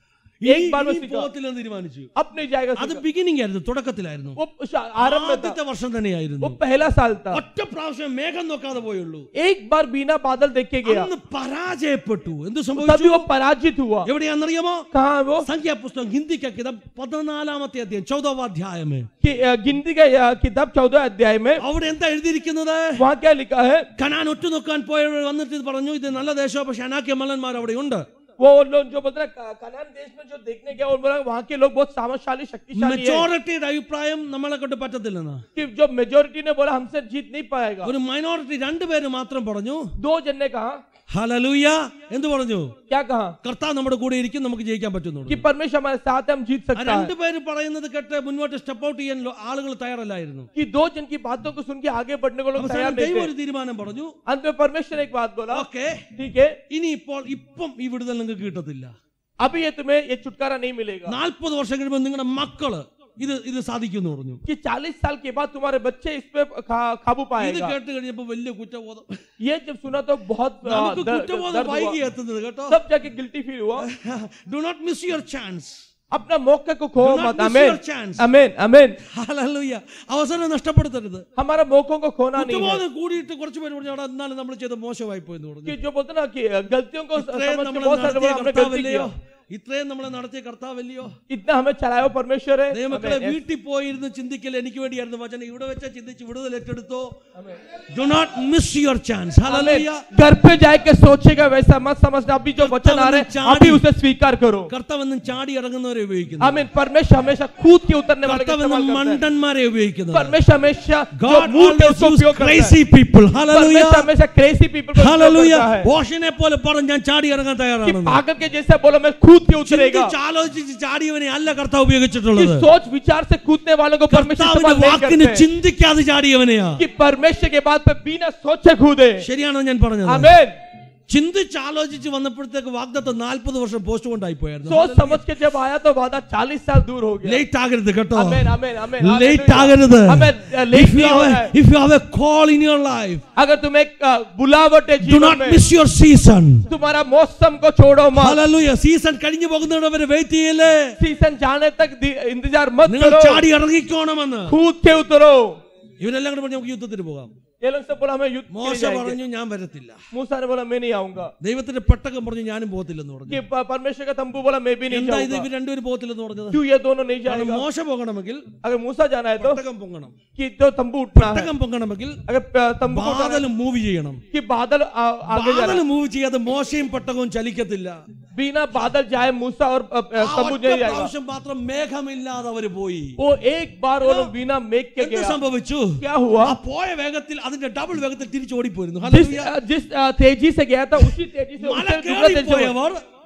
एक बार में ഇനി सीखा। പോകത്തില്ലെന്ന് തീരുമാനിച്ചു अब नहीं जाएगा അത് सीखा। ബിഗിനിങ് ആയിരുന്നു തുടക്കത്തിലായിരുന്നു वो शा- आरंभ में था ആദ്യത്തെ വർഷം वो തന്നെയായിരുന്നു पहला साल था ഒറ്റ പ്രാവശ്യം മേഘം നോക്കാതെ പോയുള്ളൂ एक बार बिना बादल देखे गया അന്ന് പരാജയപ്പെട്ടു എന്ത് तभी സംഭവിച്ചു वो पराजित हुआ എവിടെയാണെന്നറിയാമോ कहा है वो സംഖ്യാപുസ്തകം ഹിന്ദിക്ക് പതിനാലാമത്തെ അധ്യായം ചൗദവാധ്യായമേ कि अ, गिनती का अ, किताब चौदह अध्याय में അവിടെ എന്താ എഴുതിയിരിക്കുന്നത് वहाँ क्या लिखा है കനാൻ ഒറ്റുനോക്കാൻ പോയവർ വന്നിട്ട് ഇത് പറഞ്ഞു ഇത് നല്ല ദേശമാണ് പക്ഷെ അനാക്യ മല്ലന്മാർ അവിടെ ഉണ്ട് वो लोग जो बोलते हैं क- कनान देश में जो देखने गया और बोला वहाँ के लोग बहुत सामर्थशाली शक्तिशाली है മെജോറിറ്റിയുടെ അഭിപ്രായം നമ്മളെ കൊണ്ട് പറ്റത്തില്ലെന്ന് कि जो मेजोरिटी ने बोला हमसे जीत नहीं पाएगा ഒരു മൈനോറിറ്റി രണ്ടുപേര് മാത്രം പറഞ്ഞു दो जन ने कहा ഹലലൂയ എന്ത് പറഞ്ഞു क्या कहा കർത്താവ് നമ്മുടെ കൂടെ ഇരിക്കും നമുക്ക് ജയിക്കാൻ പറ്റുന്നു कि परमेश्वर हमारे साथ है हम जीत ആ सकता है രണ്ടുപേര് പറയുന്നത് കേട്ട് മുന്നോട്ട് സ്റ്റെപ്പ് ഔട്ട് ചെയ്യാൻ ലോ- ആളുകൾ തയ്യാറല്ലായിരുന്നു कि दो जन की बातों को सुन के आगे बढ़ने को लोग तैयार അവസാനം नहीं ദൈവം थे ഒരു തീരുമാനം പറഞ്ഞു अंत में परमेश्वर ने एक बात बोला ഓക്കെ ठीक है ഇനി ഇപ്പോൾ ഇപ്പം ഈ വിടുതൽ നിങ്ങൾക്ക് കിട്ടത്തില്ല अभी ये तुम्हें ये छुटकारा नहीं मिलेगा നാൽപ്പത് വർഷം കഴിയുമ്പോൾ നിങ്ങളുടെ മക്കള് ഇത് ഇത് സാധിക്കുമെന്ന് പറഞ്ഞു कि 40 साल के बाद तुम्हारे बच्चे इस पे खा- काबू ഇത് पाएगा കേട്ട് കഴിഞ്ഞപ്പോ വലിയ കുറ്റബോധം ये जब सुना तो बहुत आ, നമുക്ക് दर्द- കുറ്റബോധം दर्द വൈകി हुआ। എത്തുന്നത് കേട്ടോ सब जाके गिल्टी फील हुआ do not miss your chance अपना मौके को खो Do not मत miss amen your chance. Amen amen hallelujah അവസരം നഷ്ടപ്പെടുത്തരുത് हमारा मौकों को खोना नहीं है കുറ്റബോധം കൂടിയിട്ട് കുറച്ച് പേര് പറഞ്ഞു "എടാ, എന്നാലും നമ്മൾ ചെയ്ത മോശമായി പോയെന്ന് പറഞ്ഞു कि जो बोलते हैं ना कि गलतियों को ഇത്രയും समझ के നമ്മളെ बहुत सारे നടത്തിയ लोग हमने गलती കർത്താവല്ലയോ किया ഇത്രയും നമ്മളെ നടത്തിയ കർത്താവല്ലയോ इतना हमें चलाया हुआ परमेश्वर है ദൈവമക്കളെ Amen. വീട്ടിൽ പോയിരുന്ന് ചിന്തിക്കൽ എനിക്ക് വേണ്ടിയായിരുന്നു വചനം ഇവിടെ വെച്ച ചിന്തിച്ച് വിടുതൽ ഏറ്റെടുത്തോ Amen. Do not miss your chance hallelujah Amen. घर पे जाके सोचेगा वैसा मत समझना अभी जो वचन आ रहे हैं अभी उसे स्वीकार करो കർത്താവെന്നും ചാടി ഇറങ്ങുന്നവരെ ഉപയോഗിക്കുന്നു आमीन परमेश्वर हमेशा कूद के उतरने वाले का കർത്താവെന്നും इस्तेमाल करता है മണ്ടന്മാരെ ഉപയോഗിക്കുന്നത് परमेश्वर हमेशा जो God मूर्ख है always उसको use उपयोग करता crazy है people. Hallelujah. परमेश्वर हमेशा क्रेजी पीपल को उपयोग Hallelujah. करता है ബോഷിനെ പോലെ പറഞ്ഞു ഞാൻ ചാടി ഇറങ്ങാൻ कि തയ്യാറാണെന്ന് पागल के जैसे बोलो मैं कूद के उतरेगा ചിന്തിച്ച് ആലോചിച്ച് ചാടിയവനെ അല്ല കർത്താവ് कि ഉപയോഗിച്ചിട്ടുള്ളത് सोच विचार से कूदने वालों को परमेश्वर കർത്താവിന്റെ इस्तेमाल नहीं വാക്കിന് करते ചിന്തിക്കാതെ ചാടിയവനെയാ कि परमेश्वर के बात पे बिना सोचे कूदे ശരിയാണോ ഞാൻ പറഞ്ഞത് आमीन ചിന്തിച്ച് ആലോചിച്ച് വന്നപ്പോഴത്തേക്ക് വാഗ്ദത്തം നാൽപ്പത് വർഷം പോസ്റ്റ് കൊണ്ടായി പോയായിരുന്നു सोच समझ के जब आया तो वादा 40 साल दूर हो गया ലേറ്റ് ആകരുത് കേട്ടോ आमीन आमीन आमीन ലേറ്റ് ആകരുത് हमें If लेट you नहीं have होना a- है if you have a call in your life अगर तुम्हें एक अ, बुलावट है do जीवन not में miss your season तुम्हारा मौसम को छोड़ो मत Hallelujah. സീസൺ കഴിഞ്ഞു പോകുന്നവരെ വെയിറ്റ് ചെയ്യല്ലേ सीजन जाने तक दि- इंतजार मत നിങ്ങൾ करो ചാടി ഇറങ്ങിക്കോണമെന്ന് कूद के उतरो ഇവരെല്ലാം കൂടെ പറഞ്ഞു നമുക്ക് യുദ്ധത്തിന് പോകാം ये लोग सब बोला हमें युद्ध के लिए മോശ जाएंगे। പറഞ്ഞു ഞാൻ വരത്തില്ല मूसा ने बोला मैं नहीं आऊंगा ദൈവത്തിന്റെ പെട്ടകം പറഞ്ഞു ഞാനും പോകത്തില്ലെന്ന് പറഞ്ഞു कि प- परमेश्वर का तंबू बोला मैं भी नहीं എന്താ ഇത് जाऊंगा ഇവർ രണ്ടുപേരും പോകത്തില്ലെന്ന് പറഞ്ഞത് क्यों ये दोनों नहीं കാരണം जाएगा മോശ പോകണമെങ്കിൽ अगर मूसा जाना है तो പെട്ടകം പൊങ്ങണം कि तो तंबू उठना है പെട്ടകം പൊങ്ങണമെങ്കിൽ अगर अ, तंबू को उठाना है, ബാദൽ മൂവ് ചെയ്യണം कि बादल आ, आगे जाना ബാദൽ മൂവ് ചെയ്യാതെ മോശയും പെട്ടകവും ചലിക്കത്തില്ല बिना बादल जाए मूसा और अ, अ, ആ तंबू ഒറ്റ नहीं जाएगा പ്രാവശ്യം മാത്രം മേഘമില്ലാതെ അവര് പോയി वो एक बार वो लोग बिना मेघ के എന്ത് गया സംഭവിച്ചു क्या हुआ ആ പോയ വേഗത്തിൽ അതിന്റെ ഡബിൾ വേഗത്തിൽ തിരിച്ചു ഓടിപ്പോയിരുന്നു जिस Hallelujah. अ, जिस अ, तेजी से गया था उसी तेजी से മല उससे दुगना तेजी से കയറിപ്പോയവർ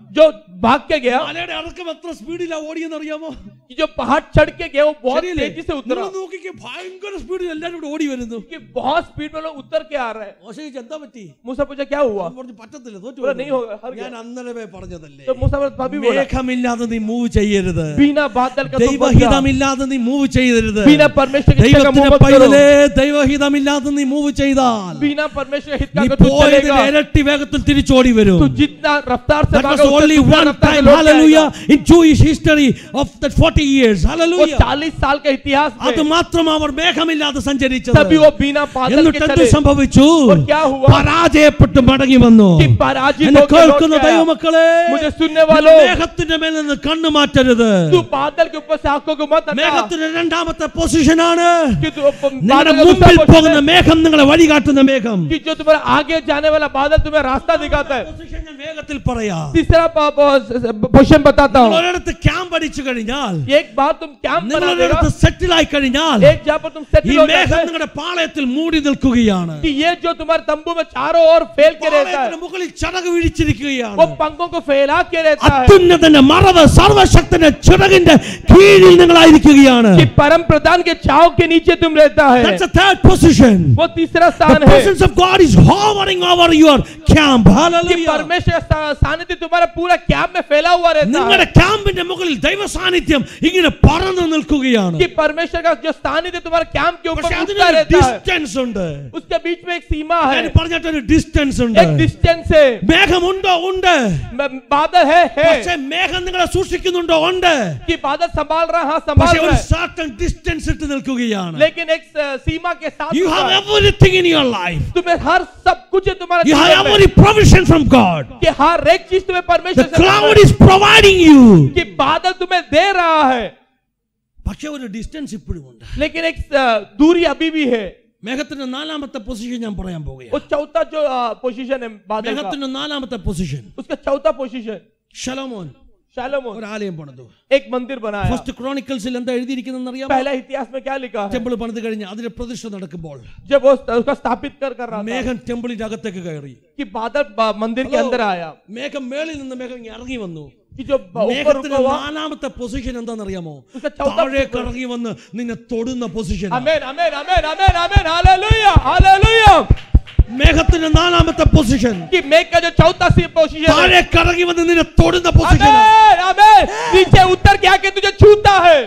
जो भाग के गया മലയുടെ ഇറക്കം എത്ര സ്പീഡിലാ ഓടിയെന്ന് അറിയാമോ कि जो पहाड़ चढ़ के गया वो बहुत ശരിയല്ലേ? तेजी से उतरा നിങ്ങൾ നോക്കിക്കേ ഭയങ്കര സ്പീഡിൽ എല്ലാരും കൂടെ ഓടി വരുന്നു कि बहुत स्पीड में लोग उतर के आ रहे हैं മോശം എന്താ പറ്റി मूसा पूछा क्या हुआ അവൻ പറഞ്ഞു പറ്റത്തില്ല തോറ്റു बोला പോകുന്നു." नहीं होगा हर ഞാൻ അന്നേരമേ പറഞ്ഞതല്ലേ तो मूसा बोला भाभी बोला മേഘമില്ലാതെ നീ മൂവ് ചെയ്യരുത് बिना बादल का तुम मत जाओ। ദൈവഹിതമില്ലാതെ നീ മൂവ് ചെയ്യരുത് बिना परमेश्वर के इच्छा का मुंह ദൈവത്തിന്റെ मत करो പൈതലേ ദൈവഹിതമില്ലാതെ നീ മൂവ് ചെയ്താൽ बिना परमेश्वर के हित का നീ अगर तू പോയതിന് चलेगा ഇരട്ടി വേഗത്തിൽ തിരിച്ചോടി വരും तो जितना रफ्तार से That was भागा only उससे दुगना one रफ्तार से time, लौट के hallelujah, आएगा। in Jewish history of that 40 years, वो hallelujah. 40 साल के इतिहास അത് में മാത്രം അവർ മേഘമില്ലാതെ സഞ്ചരിച്ചത് तभी वो बिना बादल के എന്നിട്ട് എന്ത് चले സംഭവിച്ചു और क्या हुआ? പരാജയപ്പെട്ട് മടങ്ങി വന്നു कि पराजित എന്നെ होकर लौट കേൾക്കുന്ന के आया। ദൈവമക്കളെ मुझे सुनने നിങ്ങൾ वालों മേഘത്തിന്റെ മേൽ നിന്ന് കണ്ണു മാറ്റരുത് तू बादल के ऊपर से आंखों को मत हटा മേഘത്തിന്റെ രണ്ടാമത്തെ പൊസിഷനാണ് कि तू നിങ്ങളുടെ बादल का മുമ്പിൽ दूसरा പോകുന്ന position है മേഘം നിങ്ങളെ വഴികാട്ടുന്ന മേഘം कि जो तुम्हारे आगे जाने वाला बादल तुम्हें रास्ता दिखाता है പൊസിഷൻ ഞാൻ വേഗത്തിൽ പറയാം तीसरा क्वेश्चन बताता നിങ്ങൾ हूँ ഒരിടത്ത് ക്യാമ്പ് അടിച്ചു കഴിഞ്ഞാൽ एक बार तुम कैंप നിങ്ങൾ बना देगा ഒരിടത്ത് സെറ്റിൽ ആയി കഴിഞ്ഞാൽ एक जहाँ पर तुम ഈ सेटल हो जाते മേഘം हैं നിങ്ങളുടെ പാളയത്തിൽ മൂടി നിൽക്കുകയാണ് कि ये जो तुम्हारे तंबू में चारों ओर फैल के रहता है പാളയത്തിന് മുകളിൽ ചിറക് വിരിച്ചിരിക്കുകയാണ് वो पंखों को फैला के रहता है അത്യുന്നതന്റെ മറവ് സർവശക്തന്റെ ചിറകിന്റെ കീഴിൽ നിങ്ങളായിരിക്കുകയാണ് कि परम प्रधान के छाव के नीचे तुम रहता है That's the third position. वो तीसरा The स्थान है presence of God is hovering over your camp. कि Hallelujah. परमेश्वर का सा- सानिध्य तुम्हारा पूरा कैंप में फैला हुआ रहता നിങ്ങളുടെ है ക്യാമ്പിന്റെ മുകളിൽ ദൈവ സാന്നിധ്യം ഇങ്ങനെ പറന്നു നിൽക്കുകയാണ് कि परमेश्वर का जो सानिध्य तुम्हारे कैंप के ऊपर പക്ഷെ उठता അതിനൊരു रहता है ഡിസ്റ്റൻസ് ഉണ്ട് उसके बीच में एक सीमा है ഞാൻ പറഞ്ഞിട്ടൊരു ഡിസ്റ്റൻസ് ഉണ്ട് एक डिस्टेंस है മേഘമുണ്ടോ ഉണ്ട് म- बादल है है പക്ഷെ മേഘം നിങ്ങളെ സൂക്ഷിക്കുന്നുണ്ടോ ഉണ്ട് कि बादल संभाल रहा हाँ संभाल പക്ഷെ रहा ഒരു है സർട്ടൻ ഡിസ്റ്റൻസ് ഇട്ട് നിൽക്കുകയാണ് लेकिन एक स- सीमा के साथ You होता have है। everything in your life. तुम्हें हर सब कुछ है तुम्हारे You have जीवन में। every provision from God. कि हर एक चीज तुम्हें परमेश्वर The से मिल cloud रहा is providing you. है। कि बादल तुम्हें दे रहा है പക്ഷെ ഒരു ഡിസ്റ്റൻസ് ഇപ്പോഴും ഉണ്ട് लेकिन एक अ, दूरी अभी भी है മേഘത്തിന്റെ നാലാമത്തെ പൊസിഷൻ ഞാൻ പറയാൻ वो പോവുകയാണ് चौथा जो पोजीशन है बादल का മേഘത്തിന്റെ നാലാമത്തെ പൊസിഷൻ उसका चौथा पोजीशन ഷലോമോൻ शालोमोन ഒരു ആലയം പണിതു एक मंदिर बनाया ഫസ്റ്റ് ക്രോണിക്കൽസിൽ എന്താ എഴുതിയിരിക്കുന്നതെന്ന് അറിയാമോ पहला इतिहास में क्या लिखा है ടെമ്പിൾ പണിത് കഴിഞ്ഞ് അതിന്റെ പ്രതിഷ്ഠ നടക്കുമ്പോൾ जब वो उसका स्थापित कर कर रहा था മേഘം ടെമ്പിളിന്റെ അകത്തേക്ക് കയറി कि बादल बा- मंदिर के अंदर आया മേഘം മേളിൽ നിന്ന് മേഘം ഇങ്ങ് ഇറങ്ങി വന്നു कि जो ब- ऊपर മേഘത്തിന്റെ रुका हुआ നാലാമത്തെ പൊസിഷൻ എന്താണെന്നറിയാമോ उसका चौथा താഴേക്ക് ഇറങ്ങി വന്ന് നിന്നെ തൊടുന്ന position amen amen amen amen amen hallelujah hallelujah മേഘത്തിന്റെ നാലാമത്തെ പൊസിഷൻ कि मेघ का जो चौथा सी पोजीशन है താഴേക്ക് ഇറങ്ങി വന്ന് നിന്നെ തൊടുന്ന പൊസിഷൻ अमेन अमेन नीचे उतर के आके तुझे छूता है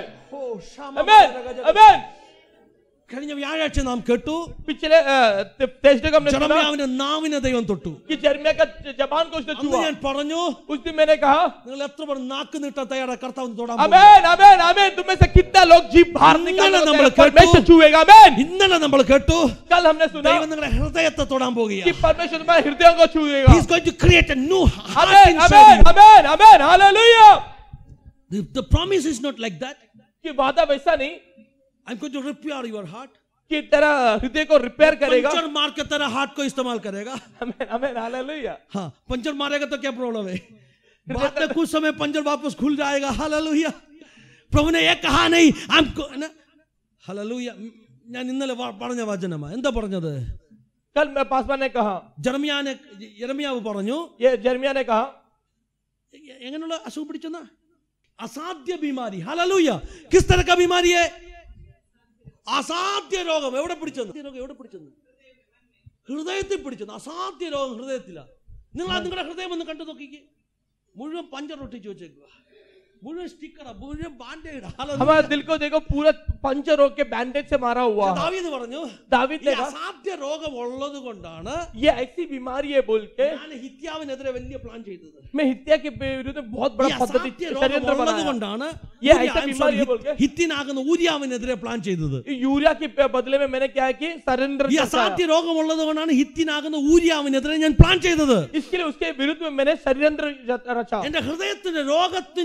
अमेन अमेन കഴിഞ്ഞ വ്യാഴാഴ്ച നാം കേട്ടു पिछले टेस्ट को हमने सुना ജറമ്യാവിന്റെ നാവിനെ ദൈവം തൊട്ടു कि जर्मिया का जबान को उसने അന്ന് छुआ ഞാൻ പറഞ്ഞു उस दिन मैंने कहा നിങ്ങൾ എത്ര പേർ നാക്ക് നീട്ടാൻ തയ്യാറാ കർത്താവ് തൊടാൻ പോകുന്നു. अमेन अमेन अमेन तुम में से कितना लोग जीभ बाहर निकालने इन्होंने होते हैं, नंबर कटो। परमेश्वर छुएगा अमेन ഇന്നലെ നമ്മൾ കേട്ടു कल हमने सुना ദൈവം നിങ്ങളുടെ ഹൃദയത്തെ തൊടാൻ कि പോകുകയാണ് परमेश्वर तुम्हारे हृदयों को छुएगा He's going to create a new heart amen inside amen you. Amen amen hallelujah The, the promise is not like that. कि वादा वैसा नहीं I'm going to repair your heart. कि तेरा हृदय को रिपेयर करेगा पंचर मार के तेरा हार्ट को इस्तेमाल करेगा अमेन अमेन हालेलुया हाँ पंचर मारेगा तो क्या प्रॉब्लम है बाद में कुछ समय पंचर वापस खुल जाएगा हालेलुया പ്രഭു ने ये कहा नहीं हमको ഹലലൂയ ഞാൻ ഇന്നലെ വ- പറഞ്ഞ വചനമാ എന്താ പറഞ്ഞത് कल मैं पासवान ने कहा ജർമിയാനെ യരമിയാവ് പറഞ്ഞു ये जर्मिया ने कहा എ- എങ്ങനെയുള്ള അസുഖം പിടിച്ചെന്ന അസാധ്യ ബിമാരി ഹലലൂയ കിസ് തരക്ക ബിമാരിയെ അസാധ്യ രോഗം എവിടെ പിടിച്ചെന്ന് രോഗം എവിടെ പിടിച്ചെന്ന് ഹൃദയത്തിൽ പിടിച്ചെന്ന് അസാധ്യ രോഗം ഹൃദയത്തിലാ നിങ്ങൾ ആ നിങ്ങളുടെ ഹൃദയം ഒന്ന് കണ്ടു നോക്കിക്കേ മുഴുവൻ പഞ്ചർ ഒട്ടിച്ച് വെച്ചേക്കുക മുഴുവൻ സ്റ്റിക്കറാ മുഴുവൻ ബാൻഡേഡ് हमारे दिल को देखो पूरा पंचर होके बैंडेज से मारा हुआ है ദാവീദ് പറഞ്ഞു दाविद ഈ ने कहा അസാധ്യ രോഗം ഉള്ളത് കൊണ്ടാണ് ये ऐसी बीमारी है बोल के ഞാൻ ഹിത്യാവിനെതിരെ വലിയ പ്ലാൻ ചെയ്തത് मैं हित्या के विरुद्ध बहुत ഈ बड़ा അസാധ്യ पद्धति രോഗം षड्यंत्र ഉള്ളത് बनाया കൊണ്ടാണ് ഈ ഊര്യ- ഐസ I'm ബിമാരി sorry, है बोल के? ഹിത്തിനാകുന്ന ഊര്യാവിനെതിരെ പ്ലാൻ ചെയ്തത് यूरिया के बदले में मैंने क्या है कि सरेंद्र ഈ അസാധ്യ രോഗമുള്ളത് കൊണ്ടാണ് ഹിത്തിനാകുന്ന ഊര്യാവിനെതിരെ ഞാൻ പ്ലാൻ ചെയ്തത് इसके लिए उसके विरुद्ध में मैंने षड्यंत्र रचा എന്റെ ഹൃദയത്തിന്റെ രോഗത്തിന്റെ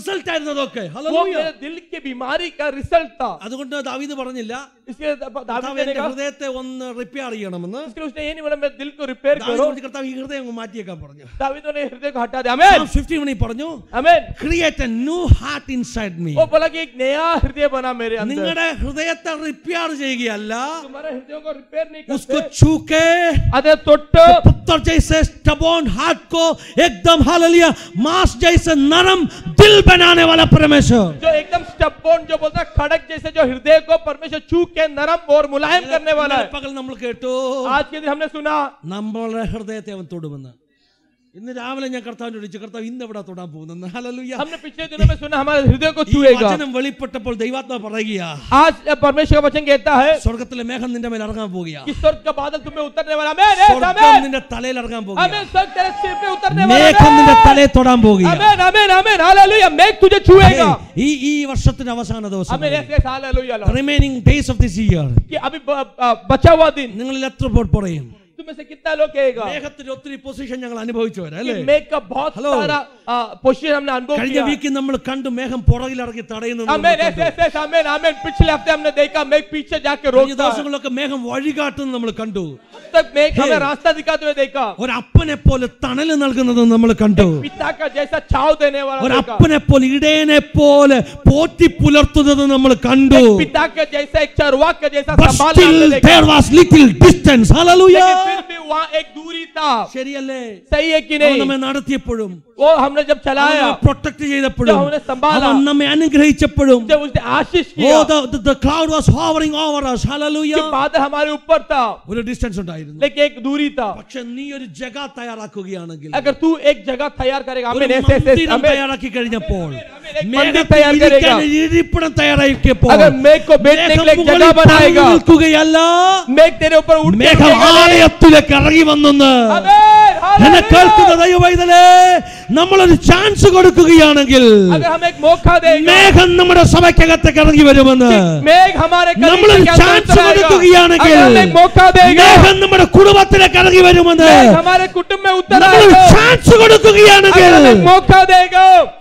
റിസൾട്ട് ആയിരുന്നു അതൊക്കെ वो ഹല്ലേലൂയ मेरे दिल की बीमारी का रिजल्ट था അതുകൊണ്ട് ദാവീദ് പറഞ്ഞില്ല इसके दाविद കർത്താവ് ने എന്റെ कहा ഹൃദയത്തെ ഒന്ന് റിപ്പയർ ചെയ്യണമെന്ന് इसके उसने ये नहीं बोला मेरे दिल को रिपेयर ദാവീദ് करो പറഞ്ഞു, കർത്താവ് ഈ ഹൃദയം അങ്ങ് മാറ്റിയേക്കാൻ പറഞ്ഞു दाविद ने हृदय को हटा दिया आमेन ഫിഫ്റ്റി മണി പറഞ്ഞു amen create a new heart inside me वो बोला कि एक नया हृदय बना मेरे अंदर നിങ്ങളുടെ ഹൃദയത്തെ റിപ്പയർ ചെയ്യുകയല്ല तुम्हारे हृदय को रिपेयर नहीं उसको करते छू के अरे तोट पत्थर जैसे स्टबॉन हार्ट को एकदम हालेलुया मांस जैसे नरम दिल बनाने वाला परमेश्वर जो एकदम स्टबोन जो बोलता है खड़क जैसे जो हृदय को परमेश्वर छू के नरम और मुलायम करने वाला ഇന്നലെ है പകൽ നമ്മൾ കേട്ടു आज के दिन हमने सुना നമ്മളുടെ ഹൃദയത്തെ അവൻ തൊടുമെന്ന് ഇന്ന് രാവിലെ ഞാൻ കർത്താവിനോട് ചോദിച്ചു കർത്താവ് ഇന്ന് എവിടെ തൊടാൻ പോകുന്നത് ഹല്ലേലൂയ हमने पिछले दिनों में सुना हमारे हृदय को ഈ छुएगा വചനം വെളിപ്പെട്ടപ്പോൾ ദൈവാത്മാ പറയുക आज परमेश्वर का वचन कहता है സ്വർഗത്തിലെ മേഘം നിന്റെ മേൽ ഇറങ്ങാൻ പോകുക कि स्वर्ग का बादल तुम्हें उतरने वाला आमेन സ്വർഗം आमेन നിന്റെ തലയിൽ ഇറങ്ങാൻ പോകുക आमेन स्वर्ग तेरे सिर पे उतरने वाला മേഘം നിന്റെ है തലയെ തൊടാൻ പോകുക आमेन आमेन आमेन हालेलुया मेघ तुझे छुएगा ഈ ഈ വർഷത്തിന്റെ അവസാന ദിവസം आमेन ऐसे hallelujah lord remaining days of this year कि अभी ब- अ, बचा हुआ दिन നിങ്ങളിൽ എത്ര പേർ പറയും तुम्हें से कितना लोग कहेगा മേഘത്തിന്റെ ഒത്തിരി പൊസിഷൻ ഞങ്ങൾ അനുഭവിച്ചവരാ कि അല്ലേ मेघ का बहुत Hello. सारा पोजीशन हमने अनुभव കഴിഞ്ഞ किया വീക്കിൽ നമ്മൾ കണ്ടു മേഘം പുറകിലിറങ്ങി തടയുന്നത് നമ്മൾ आमेन കണ്ടു. ऐसे ऐसे आमेन आमेन पिछले हफ्ते हमने देखा मेघ पीछे जाके കഴിഞ്ഞ रोकता है ദിവസങ്ങളിലൊക്കെ മേഘം വഴികാട്ടുന്നത് നമ്മൾ കണ്ടു अब तक मेघ Hey. हमें रास्ता दिखाते हुए देखा ഒരു അപ്പനെ പോലെ തണല് നൽകുന്നത് നമ്മൾ കണ്ടു पिता का जैसा छाव देने वाला ഒരു देखा അപ്പനെ പോലെ ഇടയനെ പോലെ പോറ്റി പുലർത്തുന്നത് നമ്മൾ കണ്ടു पिता के जैसा एक चरवाक का जैसा But संभालना still हमने देखा there was little distance. Hallelujah. लेकिन फिर भी वहाँ एक दूरी था ശരിയല്ലേ सही है कि അവൻ नहीं നമ്മെ നടത്തിയപ്പോഴും वो हमने जब चलाया പ്രൊട്ടക്ട് ചെയ്തപ്പോഴും जब हमने संभाला। അവൻ നമ്മെ അനുഗ്രഹിച്ചപ്പോഴും जब उसने आशीष ഓ किया the, the cloud was hovering over us कि hallelujah बादल हमारे ऊपर था ഒരു ഡിസ്റ്റൻസ് ഉണ്ടായിരുന്നു लेकिन एक दूरी था പക്ഷെ നീ ഒരു ജഗ തയ്യാറാക്കുകയാണെങ്കിൽ अगर तू एक जगह तैयार करेगा ഒരു हमें ऐसे ऐसे മന്ദിരം हमें തയ്യാറാക്കി കഴിഞ്ഞപ്പോൾ एक मंदिर മേഘത്തിൽ तैयार ഇരിക്കാൻ करेगा ഒരു ഇരിപ്പിടം തയ്യാറാക്കിയപ്പോൾ अगर मेघ को बैठने के लिए एक മേഘം जगह മുകളിൽ बनाएगा പറന്ന് നിൽക്കുകയല്ല मेघ तेरे ऊपर उठ के മേഘം उठेगा नहीं। ആലയത്തിലേക്ക് ഇറങ്ങി വന്നെന്ന് आमेन, എന്നെ हालेलुया। കേൾക്കുന്ന ദൈവവൈതലേ നമ്മളൊരു ചാൻസ് കൊടുക്കുകയാണെങ്കിൽ अगर हम एक मौका देंगे മേഘം നമ്മുടെ സഭയ്ക്കകത്തേക്ക് ഇറങ്ങി വരുമെന്ന് मेघ हमारे कलीसिया നമ്മളൊരു के अंदर ചാൻസ് उतर आएगा। കൊടുക്കുകയാണെങ്കിൽ अगर हम एक मौका देंगे മേഘം നമ്മുടെ കുടുംബത്തിലേക്ക് ഇറങ്ങി വരുമെന്ന് मेघ हमारे कुटुंब में उतर നമ്മളൊരു आएगा ചാൻസ് കൊടുക്കുകയാണെങ്കിൽ अगर हम एक मौका देगा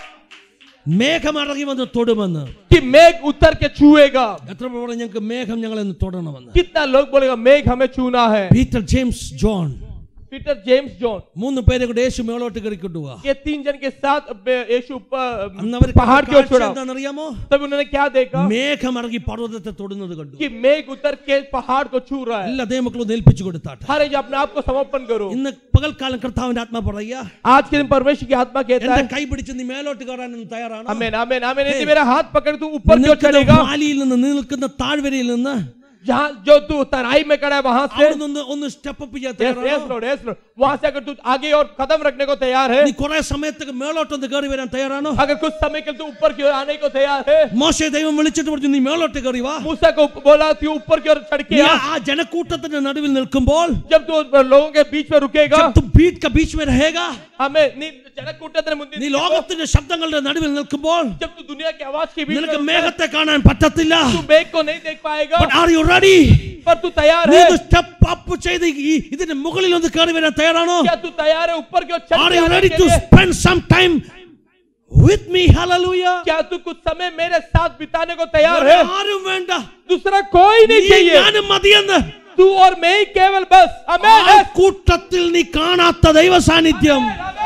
മേഘം ഇറങ്ങി വന്ന് തൊടുമെന്ന് कि मेघ उतर के छुएगा എത്ര പേർ പറഞ്ഞു ഞങ്ങൾക്ക് മേഘം ഞങ്ങളെ ഒന്ന് തൊടണമെന്ന് कितना लोग बोलेगा मेघ हमें छूना है Peter James John Peter James John മൂന്ന് പേരെ കൂടെ യേശു മേളോട്ട് കയറിക്കൊണ്ടുപോവാ ये तीन जन के साथ बे- यीशु ऊपर അന്ന് അവർ पहाड़ की ओर छोड़ा എന്താണെന്നറിയാമോ तब उन्होंने क्या देखा മേഘം ഇറങ്ങി പർവ്വതത്തെ തൊടുന്നത് കണ്ടു कि मेघ उतर के पहाड़ को छू रहा है എല്ലാ ദൈവമക്കളും ഏൽപ്പിച്ചു കൊടുത്താട്ടെ हर एक अपने आप को समर्पण करो ഇന്ന് പകൽക്കാലം കർത്താവിന്റെ ആത്മാ പറയുക आज के दिन परमेश्वर की आत्मा कहता എന്റെ है കൈ പിടിച്ച് നീ മേലോട്ട് കയറാനൊന്ന് തയ്യാറാണോ आमेन आमेन आमेन यदि मेरा हाथ पकड़ तू ऊपर क्यों നിൽക്കുന്ന चलेगा വാലിയിൽ നിന്ന് നീ നിൽക്കുന്ന താഴ്വരയിൽ നിന്ന് जहाँ जो तू तराई में खड़ा है वहां से അവിടെ നിന്ന് ഒന്ന് സ്റ്റെപ്പ് അപ്പ് ചെയ്യാൻ यस यस തയ്യാറാണോ लॉर्ड यस लॉर्ड वहां से अगर तू आगे और कदम रखने को तैयार है നീ കുറെ സമയത്തേക്ക് മേളോട്ടൊന്ന് കയറി വരാൻ തയ്യാറാണോ अगर कुछ समय के लिए तू ऊपर की ओर आने को तैयार है മോശെ ദൈവം വിളിച്ചിട്ട് പറഞ്ഞു നീ മേളോട്ട് കയറി വാ मूसा को बोला तू ऊपर की ओर चढ़ നീ के ആ आ ആ ജനക്കൂട്ടത്തിന്റെ നടുവിൽ നിൽക്കുമ്പോൾ जब तू लोगों के बीच में रुकेगा जब तुम बीच का बीच में रहेगा हमें नी जनक कूटത്തിന് മുന്നിൽ നീ ലോകത്തിന്റെ ശബ്ദങ്ങളുടെ നടുവിൽ നിൽക്കുമ്പോൾ जब तू दुनिया की आवाज के बीच में നിനക്ക് रुकता है, മേഘത്തെ കാണാൻ പറ്റത്തില്ല तू मेघ को नहीं देख पाएगा But are you ready? पर तू तैयार നീ है ഇത് സ്റ്റെപ്പ് അപ്പ് ചെയ്ത് ഈ ഇതിന്റെ മുകളിൽ ഒന്ന് കയറി വരാൻ തയ്യാറാണോ क्या तू तैयार है ऊपर की ओर चढ़ Are के you आने ready के to लिए? spend some time with me? Hallelujah. क्या तू कुछ समय मेरे साथ बिताने को तैयार വേറെ है ആരും വേണ്ട दूसरा कोई नहीं നീ चाहिए ഞാനും മതിയെന്ന് तू और मैं ही केवल बस ആ आमेन കൂട്ടത്തിൽ നീ കാണാത്ത ദൈവ സാന്നിധ്യം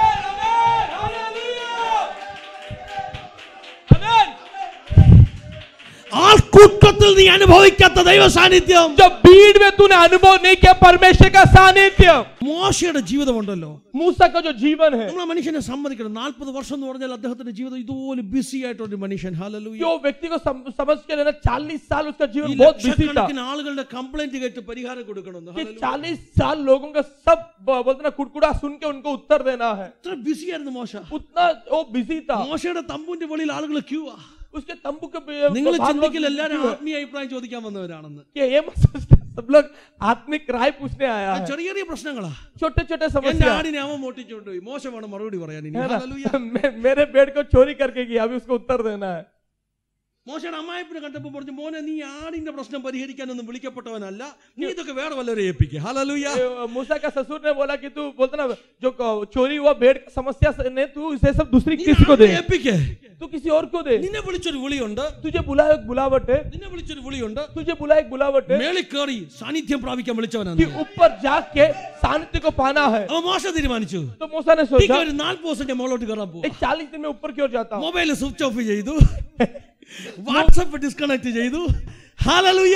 ആൾക്കൂട്ടത്തിൽ നീ അനുഭവിക്കാത്ത ദൈവ സാന്നിധ്യം जब भीड़ में तूने अनुभव नहीं किया परमेश्वर का सानिध्य മോശയുടെ ജീവിതമുണ്ടല്ലോ मूसा का जो जीवन है നമ്മൾ ആ മനുഷ്യനെ സമ്മതിക്കണം നാൽപ്പത് വർഷം എന്ന് പറഞ്ഞാൽ അദ്ദേഹത്തിന്റെ ജീവിതം ഇതുപോലെ ബിസി ആയിട്ടൊരു മനുഷ്യൻ ഹല്ലേലൂയ जो व्यक्ति को सम, समझ के लेना चालीस साल उसका ഈ जीवन बहुत बिजी था ലക്ഷക്കണക്കിന് ആളുകളുടെ കംപ്ലൈന്റ് കേട്ട് പരിഹാരം കൊടുക്കണമെന്ന് कि ഹല്ലേലൂയ. चालीस साल लोगों का सब ब- बोलते ना कुड़कुड़ा सुन के उनको उत्तर देना है ഇത്ര ബിസി ആയിരുന്നു മോശ उतना वो बिजी था മോശയുടെ തമ്പുന്റെ വെളിയിൽ ആളുകൾ ക്യൂ ആ उसके तंबू के बे- നിങ്ങൾ भाग- ചിന്തിക്കില്ല എല്ലാവരും क्यों है? ആത്മീയ അഭിപ്രായം ചോദിക്കാൻ വന്നവരാണെന്ന് कि ये मत सोचना, सब लोग आत्मिक राय पूछने आया ആ है ചെറിയ ചെറിയ പ്രശ്നങ്ങളാ छोटे छोटे എന്റെ समस्या ആടിനെ അവൻ മോട്ടിച്ചോണ്ട് പോയി മോശമാണ് മറുപടി പറയാൻ ഇനി है ना? ഹല്ലേലൂയ. मे- मेरे बेड को चोरी करके गया अभी उसको उत्तर देना है മോശയുടെ അമ്മായിപ്പിനെ കണ്ടപ്പോ പറഞ്ഞു മോനെ നീ ആടിന്റെ പ്രശ്നം പരിഹരിക്കാനൊന്നും വിളിക്കപ്പെട്ടവനല്ല നീ ഇതൊക്കെ വേറെ വല്ലവരെ ഏൽപ്പിക്കുക ഹല്ലേലൂയ ये, मूसा का ससुर ने बोला कि तू बोलता ना जो क- चोरी हुआ भेड़ की समस्या से- ने तू इसे सब दूसरी നീ किसी को ആടിനെ दे ഏൽപ്പിക്ക് तू किसी और को दे നിന്നെ വിളിച്ചൊരു വിളിയുണ്ട് तुझे बुलाया एक बुलावट है നിന്നെ വിളിച്ചൊരു വിളിയുണ്ട് तुझे बुलाया एक बुलावट है മേളിൽ കയറി സാന്നിധ്യം പ്രാപിക്കാൻ വിളിച്ചവനാണ് कि ऊपर जाके सानिध्य को पाना है അവൻ മോശ തീരുമാനിച്ചു तो मूसा ने എനിക്ക് सोचा ഒരു നാൽപ്പത് ദിവസം ഞാൻ മുകളിലോട്ട് കയറാൻ പോകും एक चालीस दिन में ऊपर की ओर जाता हूँ മൊബൈൽ സ്വിച്ച് ഓഫ് ചെയ്തു വാട്സപ്പ് ഡിസ്കണക്ട് ചെയ്തു ഹാലലൂയ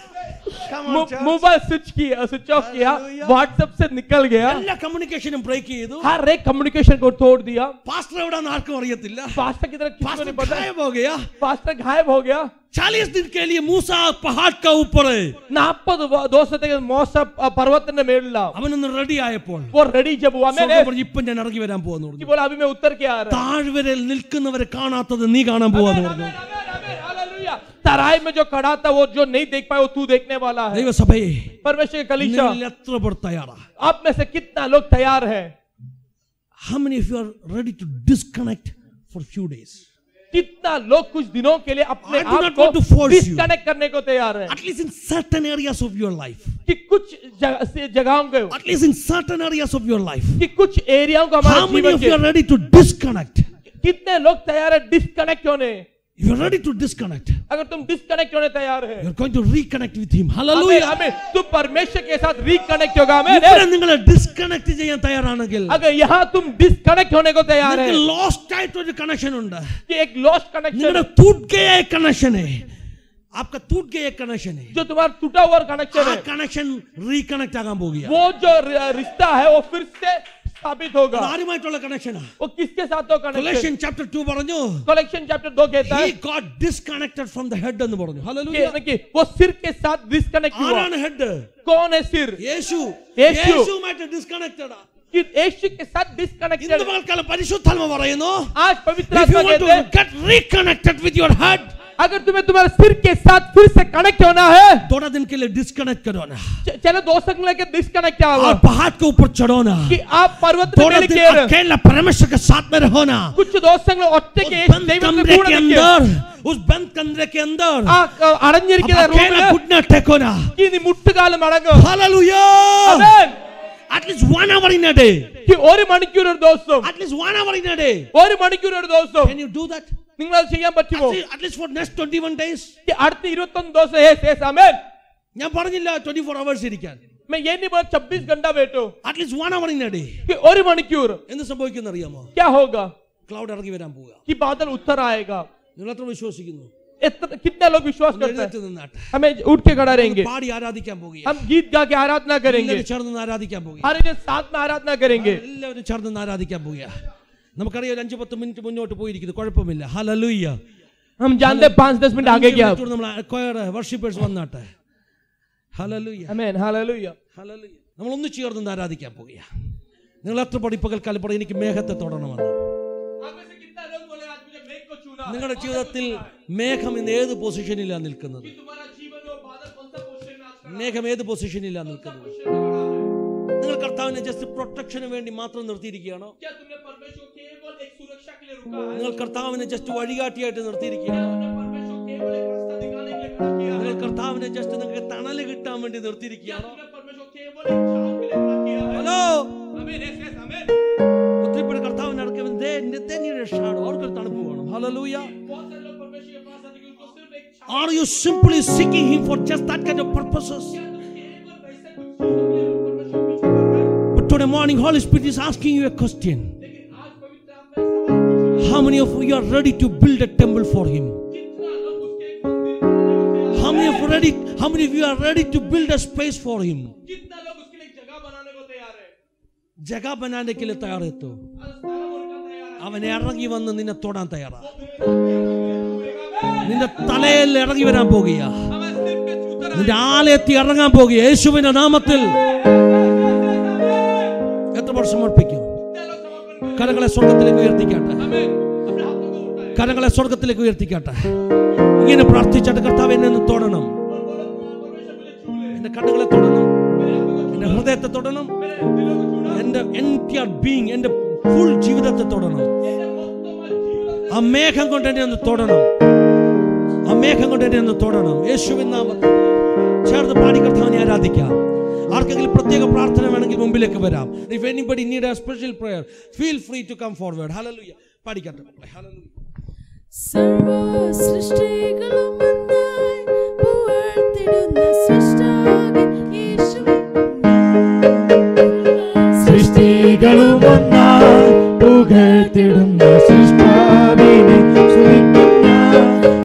मो- मोबाइल स्विच किया स्विच ऑफ किया Hallelujah. व्हाट्सएप से निकल गया എല്ലാ കമ്മ്യൂണിക്കേഷനും ബ്രേക്ക് ചെയ്തു हर एक कम्युनिकेशन को तोड़ दिया പാസ്റ്റർ എവിടാന്ന് ആർക്കും അറിയത്തില്ല पास्टर की तरफ किसी को पास्टर नहीं पता गायब हो गया पास्टर गायब हो गया चालीस दिन के लिए मूसा पहाड़ का ऊपर है നാൽപ്പത് ദിവസത്തേക്ക് മോശ പർവ്വത്തിന്റെ മേളില അവനൊന്ന് റെഡി ആയപ്പോൾ वो रेडी जब हुआ मैंने സ്വർഗ്ഗം പറഞ്ഞു, ഇപ്പൊ ഞാൻ ഇറങ്ങി വരാൻ പോവാന്ന് പറഞ്ഞു बोला अभी मैं उतर के आ रहा താഴ്വരയിൽ നിൽക്കുന്നവരെ കാണാത്തത് നീ കാണാൻ പോവാന്ന് പറഞ്ഞു हालेलुया तराई में जो खड़ा था वो जो नहीं देख पाए वो तू देखने वाला है ദൈവസഭയെ परमेश्वर के कलीसिया നിങ്ങൾ എത്ര പേർ തയ്യാറാ आप में से कितना लोग तैयार है How many of you are ready to disconnect for few days? कितना लोग कुछ दिनों के लिए अपने I do आप not को want to force you. Disconnect करने को तैयार है At least in certain areas of your life. कि कुछ जगह से जगहों को At least in certain areas of your life. कि कुछ एरियाओं को How हमारे many जीवन of you are के ready to disconnect? कितने लोग तैयार है डिस्कनेक्ट होने If you are ready to disconnect, अगर तुम डिस्कनेक्ट होने तैयार है you are going to reconnect with Him. हमें Hallelujah. हमें तुम परमेश्वर के साथ रिकनेक्ट होगा हमें ഇവിടെ നിങ്ങൾ ഡിസ്കണക്ട് ചെയ്യാൻ തയ്യാറാണെങ്കിൽ अगर यहाँ तुम डिस्कनेक्ट होने को तैयार है നിങ്ങൾക്ക് ലോസ്റ്റ് ആയിട്ട് ഒരു കണക്ഷൻ ഉണ്ട് कि एक लॉस्ट कनेक्शन നിങ്ങളുടെ टूट गया एक कनेक्शन है आपका टूट गया एक कनेक्शन है जो तुम्हारा टूटा हुआ कनेक्शन ആ है കണക്ഷൻ റീകണക്ട് ആകാൻ പോകുക वो जो रि- रिश्ता है वो फिर से स्थापित होगा ആരുമായിട്ടുള്ള കണക്ഷനാ वो किसके साथ हो कनेक्शन കൊലേഷ്യൻ ചാപ്റ്റർ 2 പറഞ്ഞു कलेक्शन चैप्टर दो कहता he है got disconnected from the head എന്ന് പറഞ്ഞു कि, ഹല്ലേലൂയ कि वो सिर के साथ डिस्कनेक्ट हुआ ആരാണ് ഹെഡ് कौन है सिर യേശു യേശു. യേശുമായിട്ട് ഡിസ്കണക്റ്റഡ് कि यीशु के साथ ഇന്ന് डिस्कनेक्टेड പകൽക്കാലം പരിശുദ്ധാത്മ പറയുന്നു आज पवित्र if you आत्मा want to कहते हैं get reconnected with your head अगर तुम्हें तुम्हारे सिर के साथ फिर से कनेक्ट होना है थोड़ा दिन के लिए डिस्कनेक्ट करो ना च- चलो दो सेकंड लेके डिस्कनेक्ट और आओ पहाड़ के ऊपर चढ़ो ना कि आप पर्वत में थोड़ा मेरे दिन केर अकेला परमेश्वर के साथ में रहो ना कुछ दोस्त ഒറ്റയ്ക്ക് उस യേശു बंद ദൈവത്തിന്റെ कमरे കൂടെ के നിൽക്കുക. अंदर उस बंद कमरे के अंदर ആ ക- അടഞ്ഞിരിക്കുന്ന अब अकेला റൂമില് घुटना टेको ना ഈ നീ മുട്ടുകാലം അടങ്ങും Hallelujah. Amen. At least one hour in a day. कि ഒരു മണിക്കൂർ ഒരു ദിവസം At least one hour in a day. ഒരു മണിക്കൂർ ഒരു ദിവസം Can you do that? നിങ്ങൾ അത് ചെയ്യാൻ At പറ്റുമോ least, at least for next 21 days. कि അടുത്ത ഇരുപത്തൊന്ന് ദിവസം yes yes amen ഞാൻ പറഞ്ഞില്ല 24 hours ഇരിക്കാൻ मैं ये नहीं बोला छब्बीस घंटा बैठो at least one hour in a day. कि ഒരു മണിക്കൂർ എന്ത് സംഭവിക്കുന്ന അറിയാമോ क्या होगा ക്ലൗഡ് ഇറങ്ങി വരാൻ പോവുക कि बादल उत्तर आएगा നിങ്ങൾ എത്ര വിശ്വസിക്കുന്നു इतना कितने लोग विश्वास ഒന്ന് करते എഴുന്നേറ്റ് हैं നിന്നാട്ടെ हमें उठ के खड़ा रहेंगे പാടി ആരാധിക്കാൻ പോകുക हम गीत गा के आराधना करेंगे എല്ലാവരും ചേർന്ന് നിന്ന് ആരാധിക്കാൻ പോകുക हर एक साथ में आराधना करेंगे എല്ലാവരും ചേർന്ന് നിന്ന് ആരാധിക്കാൻ പോകുക നമുക്കറിയാം ഒരു അഞ്ച് പത്ത് മിനിറ്റ് മുന്നോട്ട് പോയിരിക്കുന്നു കുഴപ്പമില്ല ഹലലുയ്യ हम जानते हैं पांच दस मिनट आगे क्या നമ്മൾ കൊയർ വർഷിപ്പേഴ്സ് വന്നാട്ടെ ഹലലുയ്യ आमेन हालेलुया ഹല്ലേലൂയ. നമ്മൾ ഒന്ന് ചേർന്ന് നിന്ന് ആരാധിക്കാൻ പോകുക നിങ്ങൾ എത്ര പഠിപ്പകൽക്കാലം പറയും എനിക്ക് മേഘത്തെ തൊടണമെന്ന് നിങ്ങളുടെ ജീവിതത്തിൽ മേഘം ഇന്ന് ഏത് പൊസിഷനിലാണ് നിൽക്കുന്നത് മേഘം ഏത് പൊസിഷനിലാണ് നിൽക്കുന്നത് നിങ്ങൾ കർത്താവിനെ ജസ്റ്റ് പ്രൊട്ടക്ഷന് വേണ്ടി മാത്രം നിർത്തിയിരിക്കുകയാണോ क्या तुमने परमेश्वर को केवल एक सुरक्षा के लिए रुका है നിങ്ങൾ കർത്താവിനെ ജസ്റ്റ് വഴികാട്ടിയായിട്ട് നിർത്തിയിരിക്കുകയാണ് तुमने परमेश्वर को केवल एक रास्ता दिखाने के लिए खड़ा किया है നിങ്ങൾ കർത്താവിനെ ജസ്റ്റ് നിങ്ങൾക്ക് തണല് കിട്ടാൻ വേണ്ടി നിർത്തിയിരിക്കുകയാണോ तुमने परमेश्वर को केवल एक छांव के लिए खड़ा किया है ഹലോ आमीन यस यस आमीन ഒത്തിരി പേര് കർത്താവിനെ അടക്കം അവർക്ക് തണുപ്പ് വേണം ഹലലൂയ बहुत सारे लोग परमेश्वर के पास आते हैं कि उनको सिर्फ एक छांव Are you simply seeking Him for just that kind of purposes? क्या तुम केवल वैसे कुछ चीजों के लिए परमेश्वर को पीछे कर रहे हो But today morning, Holy Spirit is asking you a question. लेकिन आज पवित्र आत्मा एक सवाल पूछ रहा How many of you are ready to build a temple for Him? है कितना लोग उसके एक मंदिर बनाने को तैयार How many of you ready? How many of you are ready to build a space for Him? हैं? कितना लोग उसके लिए एक जगह बनाने को तैयार है ജഗ बनाने के लिए तैयार है तो आज स्थान होने का तैयार है അവൻ ഇറങ്ങി വന്ന് നിന്നെ തൊടാൻ തയ്യാറാ हमें നിന്റെ തലയിൽ ഇറങ്ങി വരാൻ പോകുക सिर पे उतर നിന്റെ ആലയത്തിൽ ഇറങ്ങാൻ പോകുക യേശുവിന്റെ നാമത്തിൽ എത്ര പേർ സമർപ്പിക്കും कितने लोग समर्पण करें കരങ്ങളെ സ്വർഗത്തിലേക്ക് ഉയർത്തിക്കാട്ടെ हमें अपने हाथों को उठाएं കരങ്ങളെ സ്വർഗത്തിലേക്ക് ഉയർത്തിക്കാട്ടെ ഇങ്ങനെ പ്രാർത്ഥിച്ചാട്ട് കർത്താവ് എന്നെ ഒന്ന് തൊടണം और बोलो परमेश्वर मुझे छू ले എന്റെ കണ്ണുകളെ തൊടണം मेरे आंखों को छू എന്റെ ഹൃദയത്തെ തൊടണം मेरे दिलों को छूना എന്റെ എൻറ്റിയർ ബീങ് എന്റെ ഫുൾ ജീവിതത്തെ തൊടണം मेरे मोहम्मद जीवन ആ മേഘം കൊണ്ട് എന്നെ ഒന്ന് തൊടണം ആ മേഘം കൊണ്ട് എന്നെ ഒന്ന് തൊടണം യേശുവിൻ നാമത്തിൽ ചേർന്ന് പാടി കർത്താവിനെ ആരാധിക്കാം ആർക്കെങ്കിലും പ്രത്യേക പ്രാർത്ഥന വേണമെങ്കിൽ മുമ്പിലേക്ക് വരാം if anybody need a special prayer feel free to come forward hallelujah പാടിക്കട്ടെ ഹല്ലേലൂയ സർവ സൃഷ്ടികളും ഒന്നായി പുകഴ്ത്തിടുന്ന